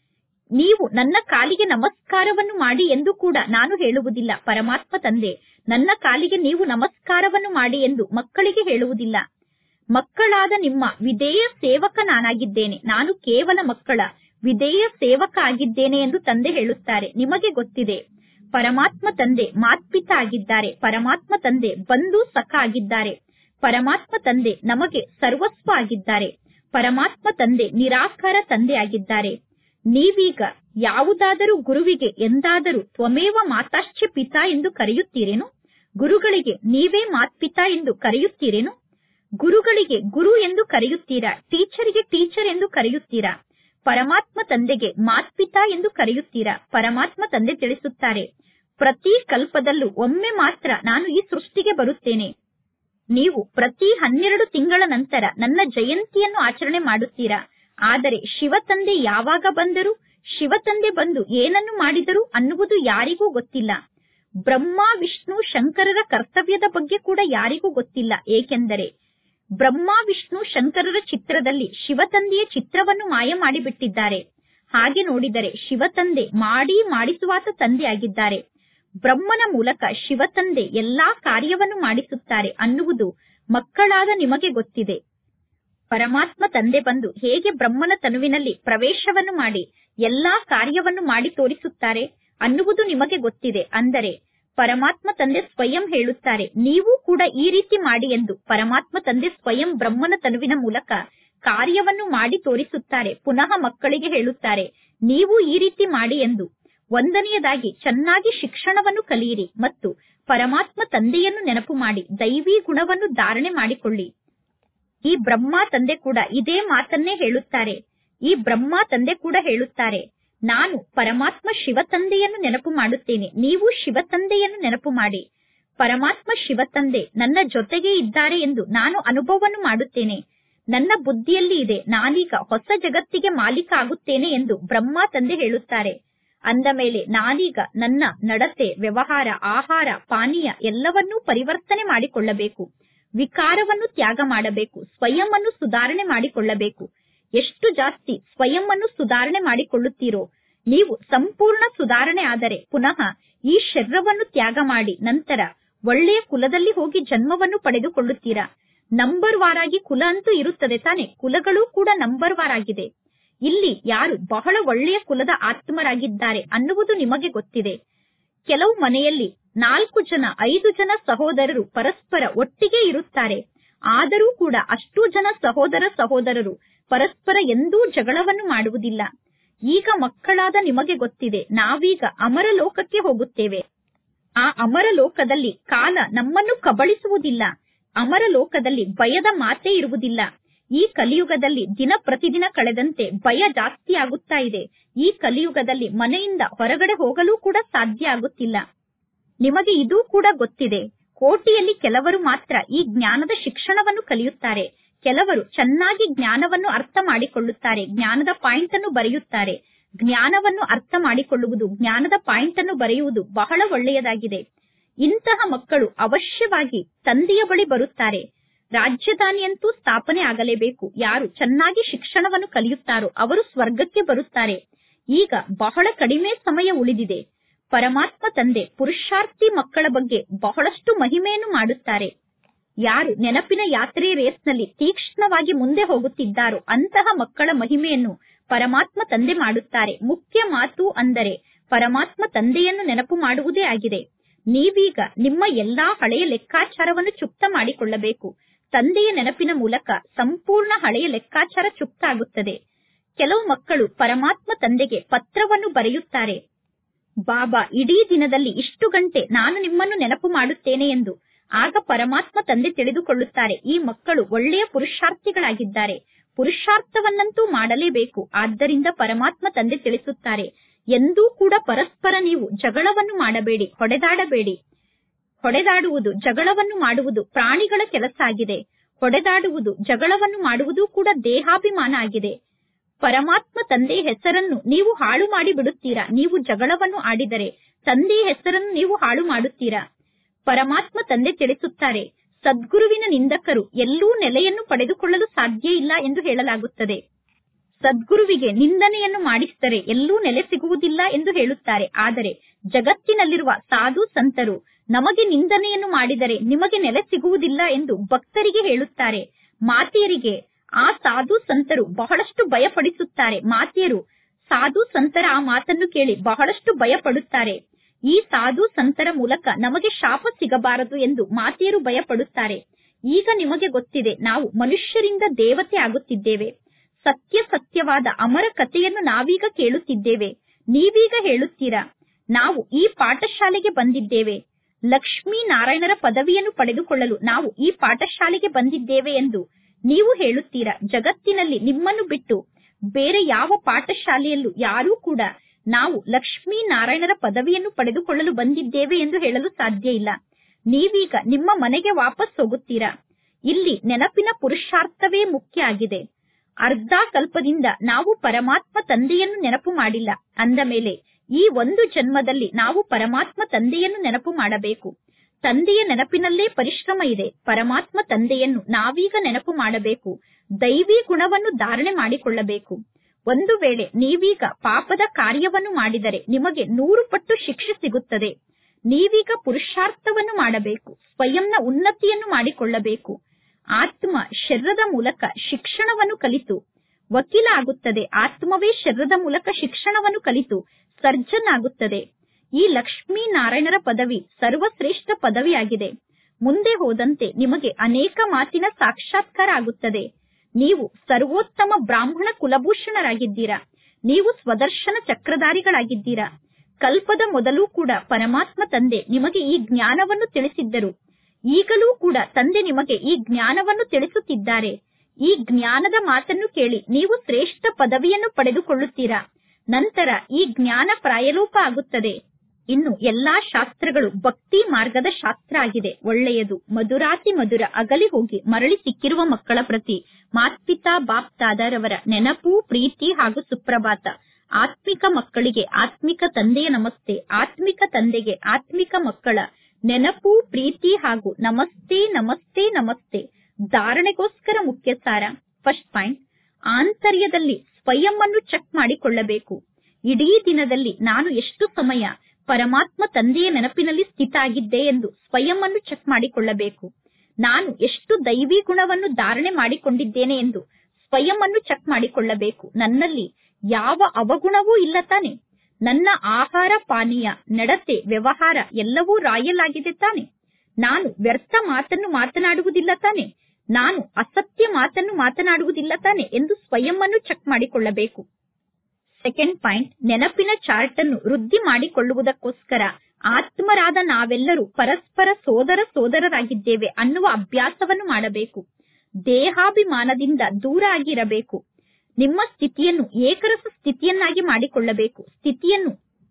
ನೀವು ನನ್ನ ಕಾಲಿಗೆ ನಮಸ್ಕಾರವನ್ನು ಮಾಡಿ ಎಂದು ಕೂಡ ನಾನು ಹೇಳುವುದಿಲ್ಲ ಪರಮಾತ್ಮ ತಂದೆ ನನ್ನ ಕಾಲಿಗೆ ನೀವು ನಮಸ್ಕಾರವನ್ನು ಮಾಡಿ ಎಂದು ಮಕ್ಕಳಿಗೆ ಹೇಳುವುದಿಲ್ಲ ಮಕ್ಕಳಾದ ನಿಮ್ಮ ವಿಧೇಯ ಸೇವಕ ನಾನಾಗಿದ್ದೇನೆ ನಾನು ಕೇವಲ ಮಕ್ಕಳ ವಿಧೇಯ ಸೇವಕ ಆಗಿದ್ದೇನೆ ಎಂದು ತಂದೆ ಹೇಳುತ್ತಾರೆ ನಿಮಗೆ ಗೊತ್ತಿದೆ ಪರಮಾತ್ಮ ತಂದೆ ಮಾತ್ಪಿತ ಆಗಿದ್ದಾರೆ ಪರಮಾತ್ಮ ತಂದೆ ಬಂಧು ಸಖ ಆಗಿದ್ದಾರೆ ಪರಮಾತ್ಮ ತಂದೆ ನಮಗೆ ಸರ್ವಸ್ವ ಆಗಿದ್ದಾರೆ ಪರಮಾತ್ಮ ತಂದೆ ನಿರಾಕಾರ ತಂದೆ ಆಗಿದ್ದಾರೆ ನೀವೀಗ ಯಾವುದಾದರೂ ಗುರುವಿಗೆ ಎಂದಾದರೂ ತ್ವಮೇವ ಮಾತಾಶ್ಚ ಪಿತಾ ಎಂದು ಕರೆಯುತ್ತೀರೇನು ಗುರುಗಳಿಗೆ ನೀವೇ ಮಾತ್ಪಿತಾ ಎಂದು ಕರೆಯುತ್ತೀರೇನು ಗುರುಗಳಿಗೆ ಗುರು ಎಂದು ಕರೆಯುತ್ತೀರಾ ಟೀಚರಿಗೆ ಟೀಚರ್ ಎಂದು ಕರೆಯುತ್ತೀರಾ ಪರಮಾತ್ಮ ತಂದೆಗೆ ಮಾತ್ಪಿತಾ ಎಂದು ಕರೆಯುತ್ತೀರಾ ಪರಮಾತ್ಮ ತಂದೆ ತಿಳಿಸುತ್ತಾರೆ ಪ್ರತಿ ಕಲ್ಪದಲ್ಲೂ ಒಮ್ಮೆ ಮಾತ್ರ ನಾನು ಈ ಸೃಷ್ಟಿಗೆ ಬರುತ್ತೇನೆ ನೀವು ಪ್ರತಿ ಹನ್ನೆರಡು ತಿಂಗಳ ನಂತರ ನನ್ನ ಜಯಂತಿಯನ್ನು ಆಚರಣೆ ಮಾಡುತ್ತೀರಾ ಆದರೆ ಶಿವತಂದೆ ಯಾವಾಗ ಬಂದರು ಶಿವತಂದೆ ಬಂದು ಏನನ್ನು ಮಾಡಿದರು ಅನ್ನುವುದು ಯಾರಿಗೂ ಗೊತ್ತಿಲ್ಲ ಬ್ರಹ್ಮ ವಿಷ್ಣು ಶಂಕರರ ಕರ್ತವ್ಯದ ಬಗ್ಗೆ ಕೂಡ ಯಾರಿಗೂ ಗೊತ್ತಿಲ್ಲ ಏಕೆಂದರೆ ಬ್ರಹ್ಮ ವಿಷ್ಣು ಶಂಕರರ ಚಿತ್ರದಲ್ಲಿ ಶಿವತಂದೆಯ ಚಿತ್ರವನ್ನು ಮಾಯ ಮಾಡಿಬಿಟ್ಟಿದ್ದಾರೆ ಹಾಗೆ ನೋಡಿದರೆ ಶಿವತಂದೆ ಮಾಡಿ ಮಾಡಿಸುವಾತ ತಂದೆ ಆಗಿದ್ದಾರೆ ಬ್ರಹ್ಮನ ಮೂಲಕ ಶಿವತಂದೆ ಎಲ್ಲಾ ಕಾರ್ಯವನ್ನು ಮಾಡಿಸುತ್ತಾರೆ ಅನ್ನುವುದು ಮಕ್ಕಳಾದ ನಿಮಗೆ ಗೊತ್ತಿದೆ ಪರಮಾತ್ಮ ತಂದೆ ಬಂದು ಹೇಗೆ ಬ್ರಹ್ಮನ ತನುವಿನಲ್ಲಿ ಪ್ರವೇಶವನ್ನು ಮಾಡಿ ಎಲ್ಲಾ ಕಾರ್ಯವನ್ನು ಮಾಡಿ ತೋರಿಸುತ್ತಾರೆ ಅನ್ನುವುದು ನಿಮಗೆ ಗೊತ್ತಿದೆ ಅಂದರೆ ಪರಮಾತ್ಮ ತಂದೆ ಸ್ವಯಂ ಹೇಳುತ್ತಾರೆ ನೀವು ಕೂಡ ಈ ರೀತಿ ಮಾಡಿ ಎಂದು ಪರಮಾತ್ಮ ತಂದೆ ಸ್ವಯಂ ಬ್ರಹ್ಮನ ತನುವಿನ ಮೂಲಕ ಕಾರ್ಯವನ್ನು ಮಾಡಿ ತೋರಿಸುತ್ತಾರೆ ಪುನಃ ಮಕ್ಕಳಿಗೆ ಹೇಳುತ್ತಾರೆ ನೀವು ಈ ರೀತಿ ಮಾಡಿ ಎಂದು ಒಂದನೆಯದಾಗಿ ಚೆನ್ನಾಗಿ ಶಿಕ್ಷಣವನ್ನು ಕಲಿಯಿರಿ ಮತ್ತು ಪರಮಾತ್ಮ ತಂದೆಯನ್ನು ನೆನಪು ಮಾಡಿ ದೈವಿ ಗುಣವನ್ನು ಧಾರಣೆ ಮಾಡಿಕೊಳ್ಳಿ ಈ ಬ್ರಹ್ಮ ತಂದೆ ಕೂಡ ಇದೇ ಮಾತನ್ನೇ ಹೇಳುತ್ತಾರೆ ಈ ಬ್ರಹ್ಮ ತಂದೆ ಕೂಡ ಹೇಳುತ್ತಾರೆ ನಾನು ಪರಮಾತ್ಮ ಶಿವತಂದೆಯನ್ನು ನೆನಪು ಮಾಡುತ್ತೇನೆ ನೀವು ಶಿವತಂದೆಯನ್ನು ನೆನಪು ಮಾಡಿ ಪರಮಾತ್ಮ ಶಿವತಂದೆ ನನ್ನ ಜೊತೆಗೆ ಇದ್ದಾರೆ ಎಂದು ನಾನು ಅನುಭವವನ್ನು ಮಾಡುತ್ತೇನೆ ನನ್ನ ಬುದ್ಧಿಯಲ್ಲಿ ಇದೆ ನಾನೀಗ ಹೊಸ ಜಗತ್ತಿಗೆ ಮಾಲೀಕ ಆಗುತ್ತೇನೆ ಎಂದು ಬ್ರಹ್ಮ ತಂದೆ ಹೇಳುತ್ತಾರೆ ಅಂದ ಮೇಲೆ ನಾನೀಗ ನನ್ನ ನಡತೆ ವ್ಯವಹಾರ ಆಹಾರ ಪಾನೀಯ ಎಲ್ಲವನ್ನೂ ಪರಿವರ್ತನೆ ಮಾಡಿಕೊಳ್ಳಬೇಕು ವಿಕಾರವನ್ನು ತ್ಯಾಗ ಮಾಡಬೇಕು ಸ್ವಯಂ ಅನ್ನು ಸುಧಾರಣೆ ಮಾಡಿಕೊಳ್ಳಬೇಕು ಎಷ್ಟು ಜಾಸ್ತಿ ಸ್ವಯಂ ಅನ್ನು ಸುಧಾರಣೆ ಮಾಡಿಕೊಳ್ಳುತ್ತೀರೋ ನೀವು ಸಂಪೂರ್ಣ ಸುಧಾರಣೆ ಆದರೆ ಪುನಃ ಈ ಶರೀರವನ್ನು ತ್ಯಾಗ ಮಾಡಿ ನಂತರ ಒಳ್ಳೆಯ ಕುಲದಲ್ಲಿ ಹೋಗಿ ಜನ್ಮವನ್ನು ಪಡೆದುಕೊಳ್ಳುತ್ತೀರಾ ನಂಬರ್ ವಾರಾಗಿ ಕುಲ ಅಂತೂ ಇರುತ್ತದೆ ತಾನೆ ಕುಲಗಳು ಕೂಡ ನಂಬರ್ ವಾರ್ ಆಗಿದೆ ಇಲ್ಲಿ ಯಾರು ಬಹಳ ಒಳ್ಳೆಯ ಕುಲದ ಆತ್ಮರಾಗಿದ್ದಾರೆ ಅನ್ನುವುದು ನಿಮಗೆ ಗೊತ್ತಿದೆ ಕೆಲವು ಮನೆಯಲ್ಲಿ ನಾಲ್ಕು ಜನ ಐದು ಜನ ಸಹೋದರರು ಪರಸ್ಪರ ಒಟ್ಟಿಗೆ ಇರುತ್ತಾರೆ ಆದರೂ ಕೂಡ ಅಷ್ಟೂ ಜನ ಸಹೋದರ ಸಹೋದರರು ಪರಸ್ಪರ ಎಂದೂ ಜಗಳವನ್ನು ಮಾಡುವುದಿಲ್ಲ ಈಗ ಮಕ್ಕಳಾದ ನಿಮಗೆ ಗೊತ್ತಿದೆ ನಾವೀಗ ಅಮರ ಲೋಕಕ್ಕೆ ಹೋಗುತ್ತೇವೆ ಆ ಅಮರ ಲೋಕದಲ್ಲಿ ಕಾಲ ನಮ್ಮನ್ನು ಕಬಳಿಸುವುದಿಲ್ಲ ಅಮರ ಲೋಕದಲ್ಲಿ ಭಯದ ಮಾತೇ ಇರುವುದಿಲ್ಲ ಈ ಕಲಿಯುಗದಲ್ಲಿ ದಿನ ಪ್ರತಿದಿನ ಕಳೆದಂತೆ ಭಯ ಜಾಸ್ತಿ ಆಗುತ್ತಾ ಇದೆ ಈ ಕಲಿಯುಗದಲ್ಲಿ ಮನೆಯಿಂದ ಹೊರಗಡೆ ಹೋಗಲು ಕೂಡ ಸಾಧ್ಯ ಆಗುತ್ತಿಲ್ಲ ನಿಮಗೆ ಇದೂ ಕೂಡ ಗೊತ್ತಿದೆ ಕೋಟಿಯಲ್ಲಿ ಕೆಲವರು ಮಾತ್ರ ಈ ಜ್ಞಾನದ ಶಿಕ್ಷಣವನ್ನು ಕಲಿಯುತ್ತಾರೆ ಕೆಲವರು ಚೆನ್ನಾಗಿ ಜ್ಞಾನವನ್ನು ಅರ್ಥ ಮಾಡಿಕೊಳ್ಳುತ್ತಾರೆ ಜ್ಞಾನದ ಪಾಯಿಂಟ್ ಅನ್ನು ಬರೆಯುತ್ತಾರೆ ಜ್ಞಾನವನ್ನು ಅರ್ಥ ಮಾಡಿಕೊಳ್ಳುವುದು ಜ್ಞಾನದ ಪಾಯಿಂಟ್ ಅನ್ನು ಬರೆಯುವುದು ಬಹಳ ಒಳ್ಳೆಯದಾಗಿದೆ ಇಂತಹ ಮಕ್ಕಳು ಅವಶ್ಯವಾಗಿ ತಂದೆಯ ಬಳಿ ಬರುತ್ತಾರೆ ರಾಜಧಾನಿಯಂತೂ ಸ್ಥಾಪನೆ ಆಗಲೇಬೇಕು ಯಾರು ಚೆನ್ನಾಗಿ ಶಿಕ್ಷಣವನ್ನು ಕಲಿಯುತ್ತಾರೋ ಅವರು ಸ್ವರ್ಗಕ್ಕೆ ಬರುತ್ತಾರೆ ಈಗ ಬಹಳ ಕಡಿಮೆ ಸಮಯ ಉಳಿದಿದೆ ಪರಮಾತ್ಮ ತಂದೆ ಪುರುಷಾರ್ಥಿ ಮಕ್ಕಳ ಬಗ್ಗೆ ಬಹಳಷ್ಟು ಮಹಿಮೆಯನ್ನು ಮಾಡುತ್ತಾರೆ ಯಾರು ನೆನಪಿನ ಯಾತ್ರೆ ರೇಸ್ನಲ್ಲಿ ತೀಕ್ಷ್ಣವಾಗಿ ಮುಂದೆ ಹೋಗುತ್ತಿದ್ದಾರೋ ಅಂತಹ ಮಕ್ಕಳ ಮಹಿಮೆಯನ್ನು ಪರಮಾತ್ಮ ತಂದೆ ಮಾಡುತ್ತಾರೆ ಮುಖ್ಯ ಮಾತು ಅಂದರೆ ಪರಮಾತ್ಮ ತಂದೆಯನ್ನು ನೆನಪು ಮಾಡುವುದೇ ಆಗಿದೆ ನೀವೀಗ ನಿಮ್ಮ ಎಲ್ಲಾ ಹಳೆಯ ಲೆಕ್ಕಾಚಾರವನ್ನು ಚುಕ್ತ ಮಾಡಿಕೊಳ್ಳಬೇಕು ತಂದೆಯ ನೆನಪಿನ ಮೂಲಕ ಸಂಪೂರ್ಣ ಹಳೆಯ ಲೆಕ್ಕಾಚಾರ ಚುಕ್ತ ಆಗುತ್ತದೆ ಕೆಲವು ಮಕ್ಕಳು ಪರಮಾತ್ಮ ತಂದೆಗೆ ಪತ್ರವನ್ನು ಬರೆಯುತ್ತಾರೆ ಬಾಬಾ ಇಡೀ ದಿನದಲ್ಲಿ ಇಷ್ಟು ಗಂಟೆ ನಾನು ನಿಮ್ಮನ್ನು ನೆನಪು ಮಾಡುತ್ತೇನೆ ಎಂದು ಆಗ ಪರಮಾತ್ಮ ತಂದೆ ತಿಳಿದುಕೊಳ್ಳುತ್ತಾರೆ ಈ ಮಕ್ಕಳು ಒಳ್ಳೆಯ ಪುರುಷಾರ್ಥಿಗಳಾಗಿದ್ದಾರೆ ಪುರುಷಾರ್ಥವನ್ನಂತೂ ಮಾಡಲೇಬೇಕು ಆದ್ದರಿಂದ ಪರಮಾತ್ಮ ತಂದೆ ತಿಳಿಸುತ್ತಾರೆ ಎಂದೂ ಕೂಡ ಪರಸ್ಪರ ನೀವು ಜಗಳವನ್ನು ಮಾಡಬೇಡಿ ಹೊಡೆದಾಡಬೇಡಿ ಹೊಡೆದಾಡುವುದು ಜಗಳವನ್ನು ಮಾಡುವುದು ಪ್ರಾಣಿಗಳ ಕೆಲಸ ಆಗಿದೆ ಹೊಡೆದಾಡುವುದು ಜಗಳವನ್ನು ಮಾಡುವುದು ಕೂಡ ದೇಹಾಭಿಮಾನ ಆಗಿದೆ ಪರಮಾತ್ಮ ತಂದೆಯ ಹೆಸರನ್ನು ನೀವು ಹಾಳು ಮಾಡಿ ಬಿಡುತ್ತೀರಾ ನೀವು ಜಗಳವನ್ನು ಆಡಿದರೆ ತಂದೆಯ ಹೆಸರನ್ನು ನೀವು ಹಾಳು ಮಾಡುತ್ತೀರಾ ಪರಮಾತ್ಮ ತಂದೆ ತಿಳಿಸುತ್ತಾರೆ ಸದ್ಗುರುವಿನ ನಿಂದಕರು ಎಲ್ಲೂ ನೆಲೆಯನ್ನು ಪಡೆದುಕೊಳ್ಳಲು ಸಾಧ್ಯ ಇಲ್ಲ ಎಂದು ಹೇಳಲಾಗುತ್ತದೆ ಸದ್ಗುರುವಿಗೆ ನಿಂದನೆಯನ್ನು ಮಾಡಿಸಿದರೆ ಎಲ್ಲೂ ನೆಲೆ ಸಿಗುವುದಿಲ್ಲ ಎಂದು ಹೇಳುತ್ತಾರೆ ಆದರೆ ಜಗತ್ತಿನಲ್ಲಿರುವ ಸಾಧು ಸಂತರು ನಮಗೆ ನಿಂದನೆಯನ್ನು ಮಾಡಿದರೆ ನಿಮಗೆ ನೆಲೆ ಸಿಗುವುದಿಲ್ಲ ಎಂದು ಭಕ್ತರಿಗೆ ಹೇಳುತ್ತಾರೆ ಮಾತೆಯರಿಗೆ ಆ ಸಾಧು ಸಂತರು ಬಹಳಷ್ಟು ಭಯಪಡಿಸುತ್ತಾರೆ ಮಾತೆಯರು ಸಾಧು ಸಂತರ ಆ ಮಾತನ್ನು ಕೇಳಿ ಬಹಳಷ್ಟು ಭಯಪಡುತ್ತಾರೆ ಈ ಸಾಧು ಸಂತರ ಮೂಲಕ ನಮಗೆ ಶಾಪ ಸಿಗಬಾರದು ಎಂದು ಮಾತೆಯರು ಭಯಪಡುತ್ತಾರೆ ಈಗ ನಿಮಗೆ ಗೊತ್ತಿದೆ ನಾವು ಮನುಷ್ಯರಿಂದ ದೇವತೆ ಆಗುತ್ತಿದ್ದೇವೆ ಸತ್ಯ ಸತ್ಯವಾದ ಅಮರ ಕಥೆಯನ್ನು ನಾವೀಗ ಕೇಳುತ್ತಿದ್ದೇವೆ ನೀವೀಗ ಹೇಳುತ್ತೀರಾ ನಾವು ಈ ಪಾಠಶಾಲೆಗೆ ಬಂದಿದ್ದೇವೆ ಲಕ್ಷ್ಮೀ ನಾರಾಯಣರ ಪದವಿಯನ್ನು ಪಡೆದುಕೊಳ್ಳಲು ನಾವು ಈ ಪಾಠಶಾಲೆಗೆ ಬಂದಿದ್ದೇವೆ ಎಂದು ನೀವು ಹೇಳುತ್ತೀರಾ ಜಗತ್ತಿನಲ್ಲಿ ನಿಮ್ಮನ್ನು ಬಿಟ್ಟು ಬೇರೆ ಯಾವ ಪಾಠಶಾಲೆಯಲ್ಲೂ ಯಾರೂ ಕೂಡ ನಾವು ಲಕ್ಷ್ಮೀ ನಾರಾಯಣರ ಪದವಿಯನ್ನು ಪಡೆದುಕೊಳ್ಳಲು ಬಂದಿದ್ದೇವೆ ಎಂದು ಹೇಳಲು ಸಾಧ್ಯ ಇಲ್ಲ ನೀವೀಗ ನಿಮ್ಮ ಮನೆಗೆ ವಾಪಸ್ ಹೋಗುತ್ತೀರಾ ಇಲ್ಲಿ ನೆನಪಿನ ಪುರುಷಾರ್ಥವೇ ಮುಖ್ಯ ಆಗಿದೆ ಅರ್ಧ ಕಲ್ಪದಿಂದ ನಾವು ಪರಮಾತ್ಮ ತಂದೆಯನ್ನು ನೆನಪು ಮಾಡಿಲ್ಲ ಅಂದ ಮೇಲೆ ಈ ಒಂದು ಜನ್ಮದಲ್ಲಿ ನಾವು ಪರಮಾತ್ಮ ತಂದೆಯನ್ನು ನೆನಪು ಮಾಡಬೇಕು ತಂದೆಯ ನೆನಪಿನಲ್ಲೇ ಪರಿಶ್ರಮ ಇದೆ ಪರಮಾತ್ಮ ತಂದೆಯನ್ನು ನಾವೀಗ ನೆನಪು ಮಾಡಬೇಕು ದೈವಿ ಗುಣವನ್ನು ಧಾರಣೆ ಮಾಡಿಕೊಳ್ಳಬೇಕು ಒಂದು ವೇಳೆ ನೀವೀಗ ಪಾಪದ ಕಾರ್ಯವನ್ನು ಮಾಡಿದರೆ ನಿಮಗೆ ನೂರು ಪಟ್ಟು ಶಿಕ್ಷೆ ಸಿಗುತ್ತದೆ ನೀವೀಗ ಪುರುಷಾರ್ಥವನ್ನು ಮಾಡಬೇಕು ಸ್ವಯಂನ ಉನ್ನತಿಯನ್ನು ಮಾಡಿಕೊಳ್ಳಬೇಕು ಆತ್ಮ ಶರೀರದ ಮೂಲಕ ಶಿಕ್ಷಣವನ್ನು ಕಲಿತು ವಕೀಲ ಆಗುತ್ತದೆ ಆತ್ಮವೇ ಶರೀರದ ಮೂಲಕ ಶಿಕ್ಷಣವನ್ನು ಕಲಿತು ಸರ್ಜನ್ ಆಗುತ್ತದೆ ಈ ಲಕ್ಷ್ಮೀ ನಾರಾಯಣರ ಪದವಿ ಸರ್ವಶ್ರೇಷ್ಠ ಪದವಿಯಾಗಿದೆ ಮುಂದೆ ಹೋದಂತೆ ನಿಮಗೆ ಅನೇಕ ಮಾತಿನ ಸಾಕ್ಷಾತ್ಕಾರ ಆಗುತ್ತದೆ ನೀವು ಸರ್ವೋತ್ತಮ ಬ್ರಾಹ್ಮಣ ಕುಲಭೂಷಣರಾಗಿದ್ದೀರಾ ನೀವು ಸ್ವದರ್ಶನ ಚಕ್ರಧಾರಿಗಳಾಗಿದ್ದೀರಾ ಕಲ್ಪದ ಮೊದಲು ಕೂಡ ಪರಮಾತ್ಮ ತಂದೆ ನಿಮಗೆ ಈ ಜ್ಞಾನವನ್ನು ತಿಳಿಸಿದ್ದರು ಈಗಲೂ ಕೂಡ ತಂದೆ ನಿಮಗೆ ಈ ಜ್ಞಾನವನ್ನು ತಿಳಿಸುತ್ತಿದ್ದಾರೆ ಈ ಜ್ಞಾನದ ಮಾತನ್ನು ಕೇಳಿ ನೀವು ಶ್ರೇಷ್ಠ ಪದವಿಯನ್ನು ಪಡೆದುಕೊಳ್ಳುತ್ತೀರಾ ನಂತರ ಈ ಜ್ಞಾನ ಪ್ರಾಯಲೋಪ ಆಗುತ್ತದೆ ಇನ್ನು ಎಲ್ಲಾ ಶಾಸ್ತ್ರಗಳು ಭಕ್ತಿ ಮಾರ್ಗದ ಶಾಸ್ತ್ರ ಆಗಿದೆ ಒಳ್ಳೆಯದು ಮಧುರಾತಿ ಮಧುರ ಅಗಲಿ ಹೋಗಿ ಮರಳಿ ಸಿಕ್ಕಿರುವ ಮಕ್ಕಳ ಪ್ರತಿ ಮಾತ್ಪಿತಾ ಬಾಪ್ ದಾದಾರವರ ನೆನಪು ಪ್ರೀತಿ ಹಾಗೂ ಸುಪ್ರಭಾತ ಆತ್ಮಿಕ ಮಕ್ಕಳಿಗೆ ಆತ್ಮಿಕ ತಂದೆಯ ನಮಸ್ತೆ ಆತ್ಮಿಕ ತಂದೆಗೆ ಆತ್ಮಿಕ ಮಕ್ಕಳ ನೆನಪು ಪ್ರೀತಿ ಹಾಗೂ ನಮಸ್ತೆ ನಮಸ್ತೆ ನಮಸ್ತೆ ಧಾರಣೆಗೋಸ್ಕರ ಮುಖ್ಯ ಸಾರ ಫಸ್ಟ್ ಪಾಯಿಂಟ್ ಆಂತರ್ಯದಲ್ಲಿ ಸ್ವಯಂ ಅನ್ನು ಚೆಕ್ ಮಾಡಿಕೊಳ್ಳಬೇಕು ಇಡೀ ದಿನದಲ್ಲಿ ನಾನು ಎಷ್ಟು ಸಮಯ ಪರಮಾತ್ಮ ತಂದೆಯ ನೆನಪಿನಲ್ಲಿ ಸ್ಥಿತ ಆಗಿದ್ದೆ ಎಂದು ಸ್ವಯಂ ಅನ್ನು ಚೆಕ್ ಮಾಡಿಕೊಳ್ಳಬೇಕು ನಾನು ಎಷ್ಟು ದೈವಿ ಗುಣವನ್ನು ಧಾರಣೆ ಮಾಡಿಕೊಂಡಿದ್ದೇನೆ ಎಂದು ಸ್ವಯಂ ಅನ್ನು ಚೆಕ್ ಮಾಡಿಕೊಳ್ಳಬೇಕು ನನ್ನಲ್ಲಿ ಯಾವ ಅವಗುಣವೂ ಇಲ್ಲ ತಾನೆ ನನ್ನ ಆಹಾರ ಪಾನೀಯ ನಡತೆ ವ್ಯವಹಾರ ಎಲ್ಲವೂ ರಾಯಲ್ ಆಗಿದೆ ತಾನೆ ನಾನು ವ್ಯರ್ಥ ಮಾತನ್ನು ಮಾತನಾಡುವುದಿಲ್ಲ ತಾನೆ ನಾನು ಅಸತ್ಯ ಮಾತನ್ನು ಮಾತನಾಡುವುದಿಲ್ಲ ತಾನೆ ಎಂದು ಸ್ವಯಂ ಅನ್ನು ಚೆಕ್ ಮಾಡಿಕೊಳ್ಳಬೇಕು ಸೆಕೆಂಡ್ ಪಾಯಿಂಟ್ ನೆನಪಿನ ಚಾರ್ಟ್ ಅನ್ನು ವೃದ್ಧಿ ಮಾಡಿಕೊಳ್ಳುವುದಕ್ಕೋಸ್ಕರ ಆತ್ಮರಾದ ನಾವೆಲ್ಲರೂ ಪರಸ್ಪರ ಸೋದರ ಸೋದರರಾಗಿದ್ದೇವೆ ಅನ್ನುವ ಅಭ್ಯಾಸವನ್ನು ಮಾಡಬೇಕು ದೇಹಾಭಿಮಾನದಿಂದ ದೂರ ಆಗಿರಬೇಕು ನಿಮ್ಮ ಸ್ಥಿತಿಯನ್ನು ಏಕರಸ ಸ್ಥಿತಿಯನ್ನಾಗಿ ಮಾಡಿಕೊಳ್ಳಬೇಕು ಸ್ಥಿತಿಯನ್ನು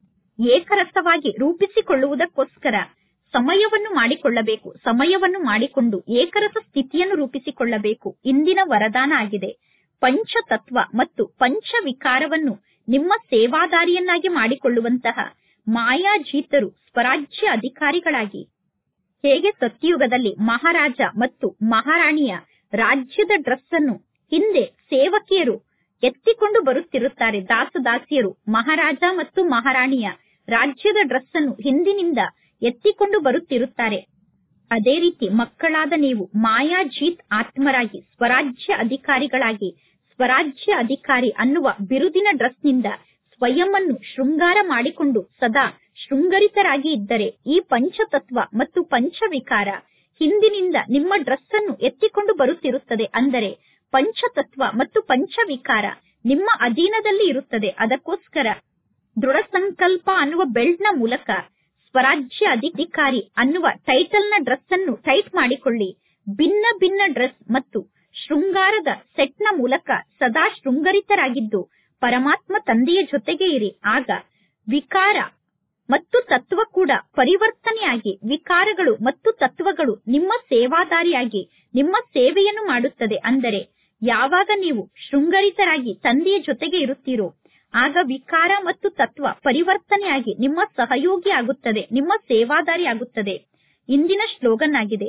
ಏಕರಸವಾಗಿ ರೂಪಿಸಿಕೊಳ್ಳುವುದಕ್ಕೋಸ್ಕರ ಸಮಯವನ್ನು ಮಾಡಿಕೊಳ್ಳಬೇಕು ಸಮಯವನ್ನು ಮಾಡಿಕೊಂಡು ಏಕರಸ ಸ್ಥಿತಿಯನ್ನು ರೂಪಿಸಿಕೊಳ್ಳಬೇಕು ಇಂದಿನ ವರದಾನ ಆಗಿದೆ ಪಂಚತತ್ವ ಮತ್ತು ಪಂಚ ವಿಕಾರವನ್ನು ನಿಮ್ಮ ಸೇವಾದಾರಿಯನ್ನಾಗಿ ಮಾಡಿಕೊಳ್ಳುವಂತಹ ಮಾಯಾಜೀತರು ಸ್ವರಾಜ್ಯ ಅಧಿಕಾರಿಗಳಾಗಿ ಹೇಗೆ ಸತ್ಯಯುಗದಲ್ಲಿ ಮಹಾರಾಜ ಮತ್ತು ಮಹಾರಾಣಿಯ ರಾಜ್ಯದ ಡ್ರೆಸ್ ಅನ್ನು ಹಿಂದೆ ಸೇವಕಿಯರು ಎತ್ತಿಕೊಂಡು ಬರುತ್ತಿರುತ್ತಾರೆ ದಾಸದಾಸಿಯರು ಮಹಾರಾಜ ಮತ್ತು ಮಹಾರಾಣಿಯ ರಾಜ್ಯದ ಡ್ರೆಸ್ ಅನ್ನು ಹಿಂದಿನಿಂದ ಎತ್ತಿಕೊಂಡು ಬರುತ್ತಿರುತ್ತಾರೆ ಅದೇ ರೀತಿ ಮಕ್ಕಳಾದ ನೀವು ಮಾಯಾಜೀತ್ ಆತ್ಮರಾಗಿ ಸ್ವರಾಜ್ಯ ಅಧಿಕಾರಿಗಳಾಗಿ ಸ್ವರಾಜ್ಯ ಅಧಿಕಾರಿ ಅನ್ನುವ ಬಿರುದಿನ ಡ್ರೆಸ್ನಿಂದ ಸ್ವಯಂವನ್ನು ಶೃಂಗಾರ ಮಾಡಿಕೊಂಡು ಸದಾ ಶೃಂಗರಿತರಾಗಿ ಇದ್ದರೆ ಈ ಪಂಚತತ್ವ ಮತ್ತು ಪಂಚವಿಕಾರ ಹಿಂದಿನಿಂದ ನಿಮ್ಮ ಡ್ರೆಸ್ ಅನ್ನು ಎತ್ತಿಕೊಂಡು ಬರುತ್ತಿರುತ್ತದೆ ಅಂದರೆ ಪಂಚತತ್ವ ಮತ್ತು ಪಂಚವಿಕಾರ ನಿಮ್ಮ ಅಧೀನದಲ್ಲಿ ಇರುತ್ತದೆ ಅದಕ್ಕೋಸ್ಕರ ದೃಢ ಸಂಕಲ್ಪ ಅನ್ನುವ ಬೆಲ್ಟ್ ನ ಮೂಲಕ ಸ್ವರಾಜ್ಯ ಅಧಿಕಾರಿ ಅನ್ನುವ ಟೈಟಲ್ ನ ಡ್ರೆಸ್ ಅನ್ನು ಟೈಟ್ ಮಾಡಿಕೊಳ್ಳಿ ಭಿನ್ನ ಭಿನ್ನ ಡ್ರೆಸ್ ಮತ್ತು ಶೃಂಗಾರದ ಸೆಟ್ ನ ಮೂಲಕ ಸದಾ ಶೃಂಗರಿತರಾಗಿದ್ದು ಪರಮಾತ್ಮ ತಂದೆಯ ಜೊತೆಗೆ ಇರಿ ಆಗ ವಿಕಾರ ಮತ್ತು ತತ್ವ ಕೂಡ ಪರಿವರ್ತನೆಯಾಗಿ ವಿಕಾರಗಳು ಮತ್ತು ತತ್ವಗಳು ನಿಮ್ಮ ಸೇವಾದಾರಿಯಾಗಿ ನಿಮ್ಮ ಸೇವೆಯನ್ನು ಮಾಡುತ್ತದೆ ಅಂದರೆ ಯಾವಾಗ ನೀವು ಶೃಂಗರಿತರಾಗಿ ತಂದೆಯ ಜೊತೆಗೆ ಇರುತ್ತೀರೋ ಆಗ ವಿಕಾರ ಮತ್ತು ತತ್ವ ಪರಿವರ್ತನೆಯಾಗಿ ನಿಮ್ಮ ಸಹಯೋಗಿ ಆಗುತ್ತದೆ ನಿಮ್ಮ ಸೇವಾದಾರಿ ಆಗುತ್ತದೆ ಇಂದಿನ ಸ್ಲೋಗನ್ ಆಗಿದೆ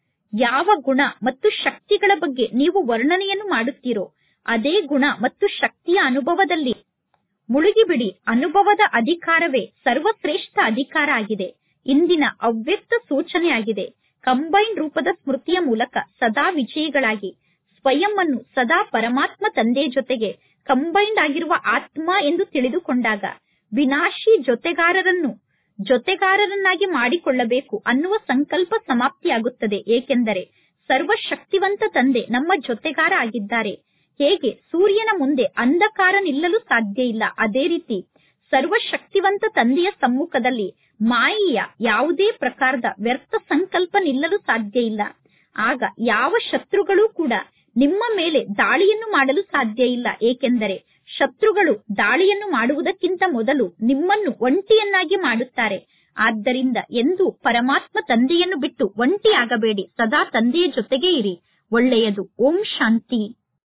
ಯಾವ ಗುಣ ಮತ್ತು ಶಕ್ತಿಗಳ ಬಗ್ಗೆ ನೀವು ವರ್ಣನೆಯನ್ನು ಮಾಡುತ್ತೀರೋ ಅದೇ ಗುಣ ಮತ್ತು ಶಕ್ತಿಯ ಅನುಭವದಲ್ಲಿ ಮುಳುಗಿಬಿಡಿ ಅನುಭವದ ಅಧಿಕಾರವೇ ಸರ್ವಶ್ರೇಷ್ಠ ಅಧಿಕಾರ ಆಗಿದೆ ಇಂದಿನ ಅವ್ಯಕ್ತ ಸೂಚನೆಯಾಗಿದೆ ಕಂಬೈನ್ ರೂಪದ ಸ್ಮೃತಿಯ ಮೂಲಕ ಸದಾ ವಿಜಯಿಗಳಾಗಿ ಸ್ವಯಂ ಅನ್ನು ಸದಾ ಪರಮಾತ್ಮ ತಂದೆಯ ಜೊತೆಗೆ ಕಂಬೈನ್ಡ್ ಆಗಿರುವ ಆತ್ಮ ಎಂದು ತಿಳಿದುಕೊಂಡಾಗ ವಿನಾಶಿ ಜೊತೆಗಾರರನ್ನು ಜೊತೆಗಾರರನ್ನಾಗಿ ಮಾಡಿಕೊಳ್ಳಬೇಕು ಅನ್ನುವ ಸಂಕಲ್ಪ ಸಮಾಪ್ತಿಯಾಗುತ್ತದೆ ಏಕೆಂದರೆ ಸರ್ವಶಕ್ತಿವಂತ ತಂದೆ ನಮ್ಮ ಜೊತೆಗಾರ ಆಗಿದ್ದಾರೆ ಹೇಗೆ ಸೂರ್ಯನ ಮುಂದೆ ಅಂಧಕಾರ ನಿಲ್ಲಲು ಸಾಧ್ಯ ಇಲ್ಲ ಅದೇ ರೀತಿ ಸರ್ವಶಕ್ತಿವಂತ ತಂದೆಯ ಸಮ್ಮುಖದಲ್ಲಿ ಮಾಯೆಯ ಯಾವುದೇ ಪ್ರಕಾರದ ವ್ಯರ್ಥ ಸಂಕಲ್ಪ ನಿಲ್ಲಲು ಸಾಧ್ಯ ಇಲ್ಲ ಆಗ ಯಾವ ಶತ್ರುಗಳೂ ಕೂಡ ನಿಮ್ಮ ಮೇಲೆ ದಾಳಿಯನ್ನು ಮಾಡಲು ಸಾಧ್ಯ ಇಲ್ಲ ಏಕೆಂದರೆ ಶತ್ರುಗಳು ದಾಳಿಯನ್ನು ಮಾಡುವುದಕ್ಕಿಂತ ಮೊದಲು ನಿಮ್ಮನ್ನು ಒಂಟಿಯನ್ನಾಗಿ ಮಾಡುತ್ತಾರೆ ಆದ್ದರಿಂದ ಎಂದು ಪರಮಾತ್ಮ ತಂದೆಯನ್ನು ಬಿಟ್ಟು ಒಂಟಿಯಾಗಬೇಡಿ ಸದಾ ತಂದೆಯ ಜೊತೆಗೆ ಇರಿ ಒಳ್ಳೆಯದು ಓಂ ಶಾಂತಿ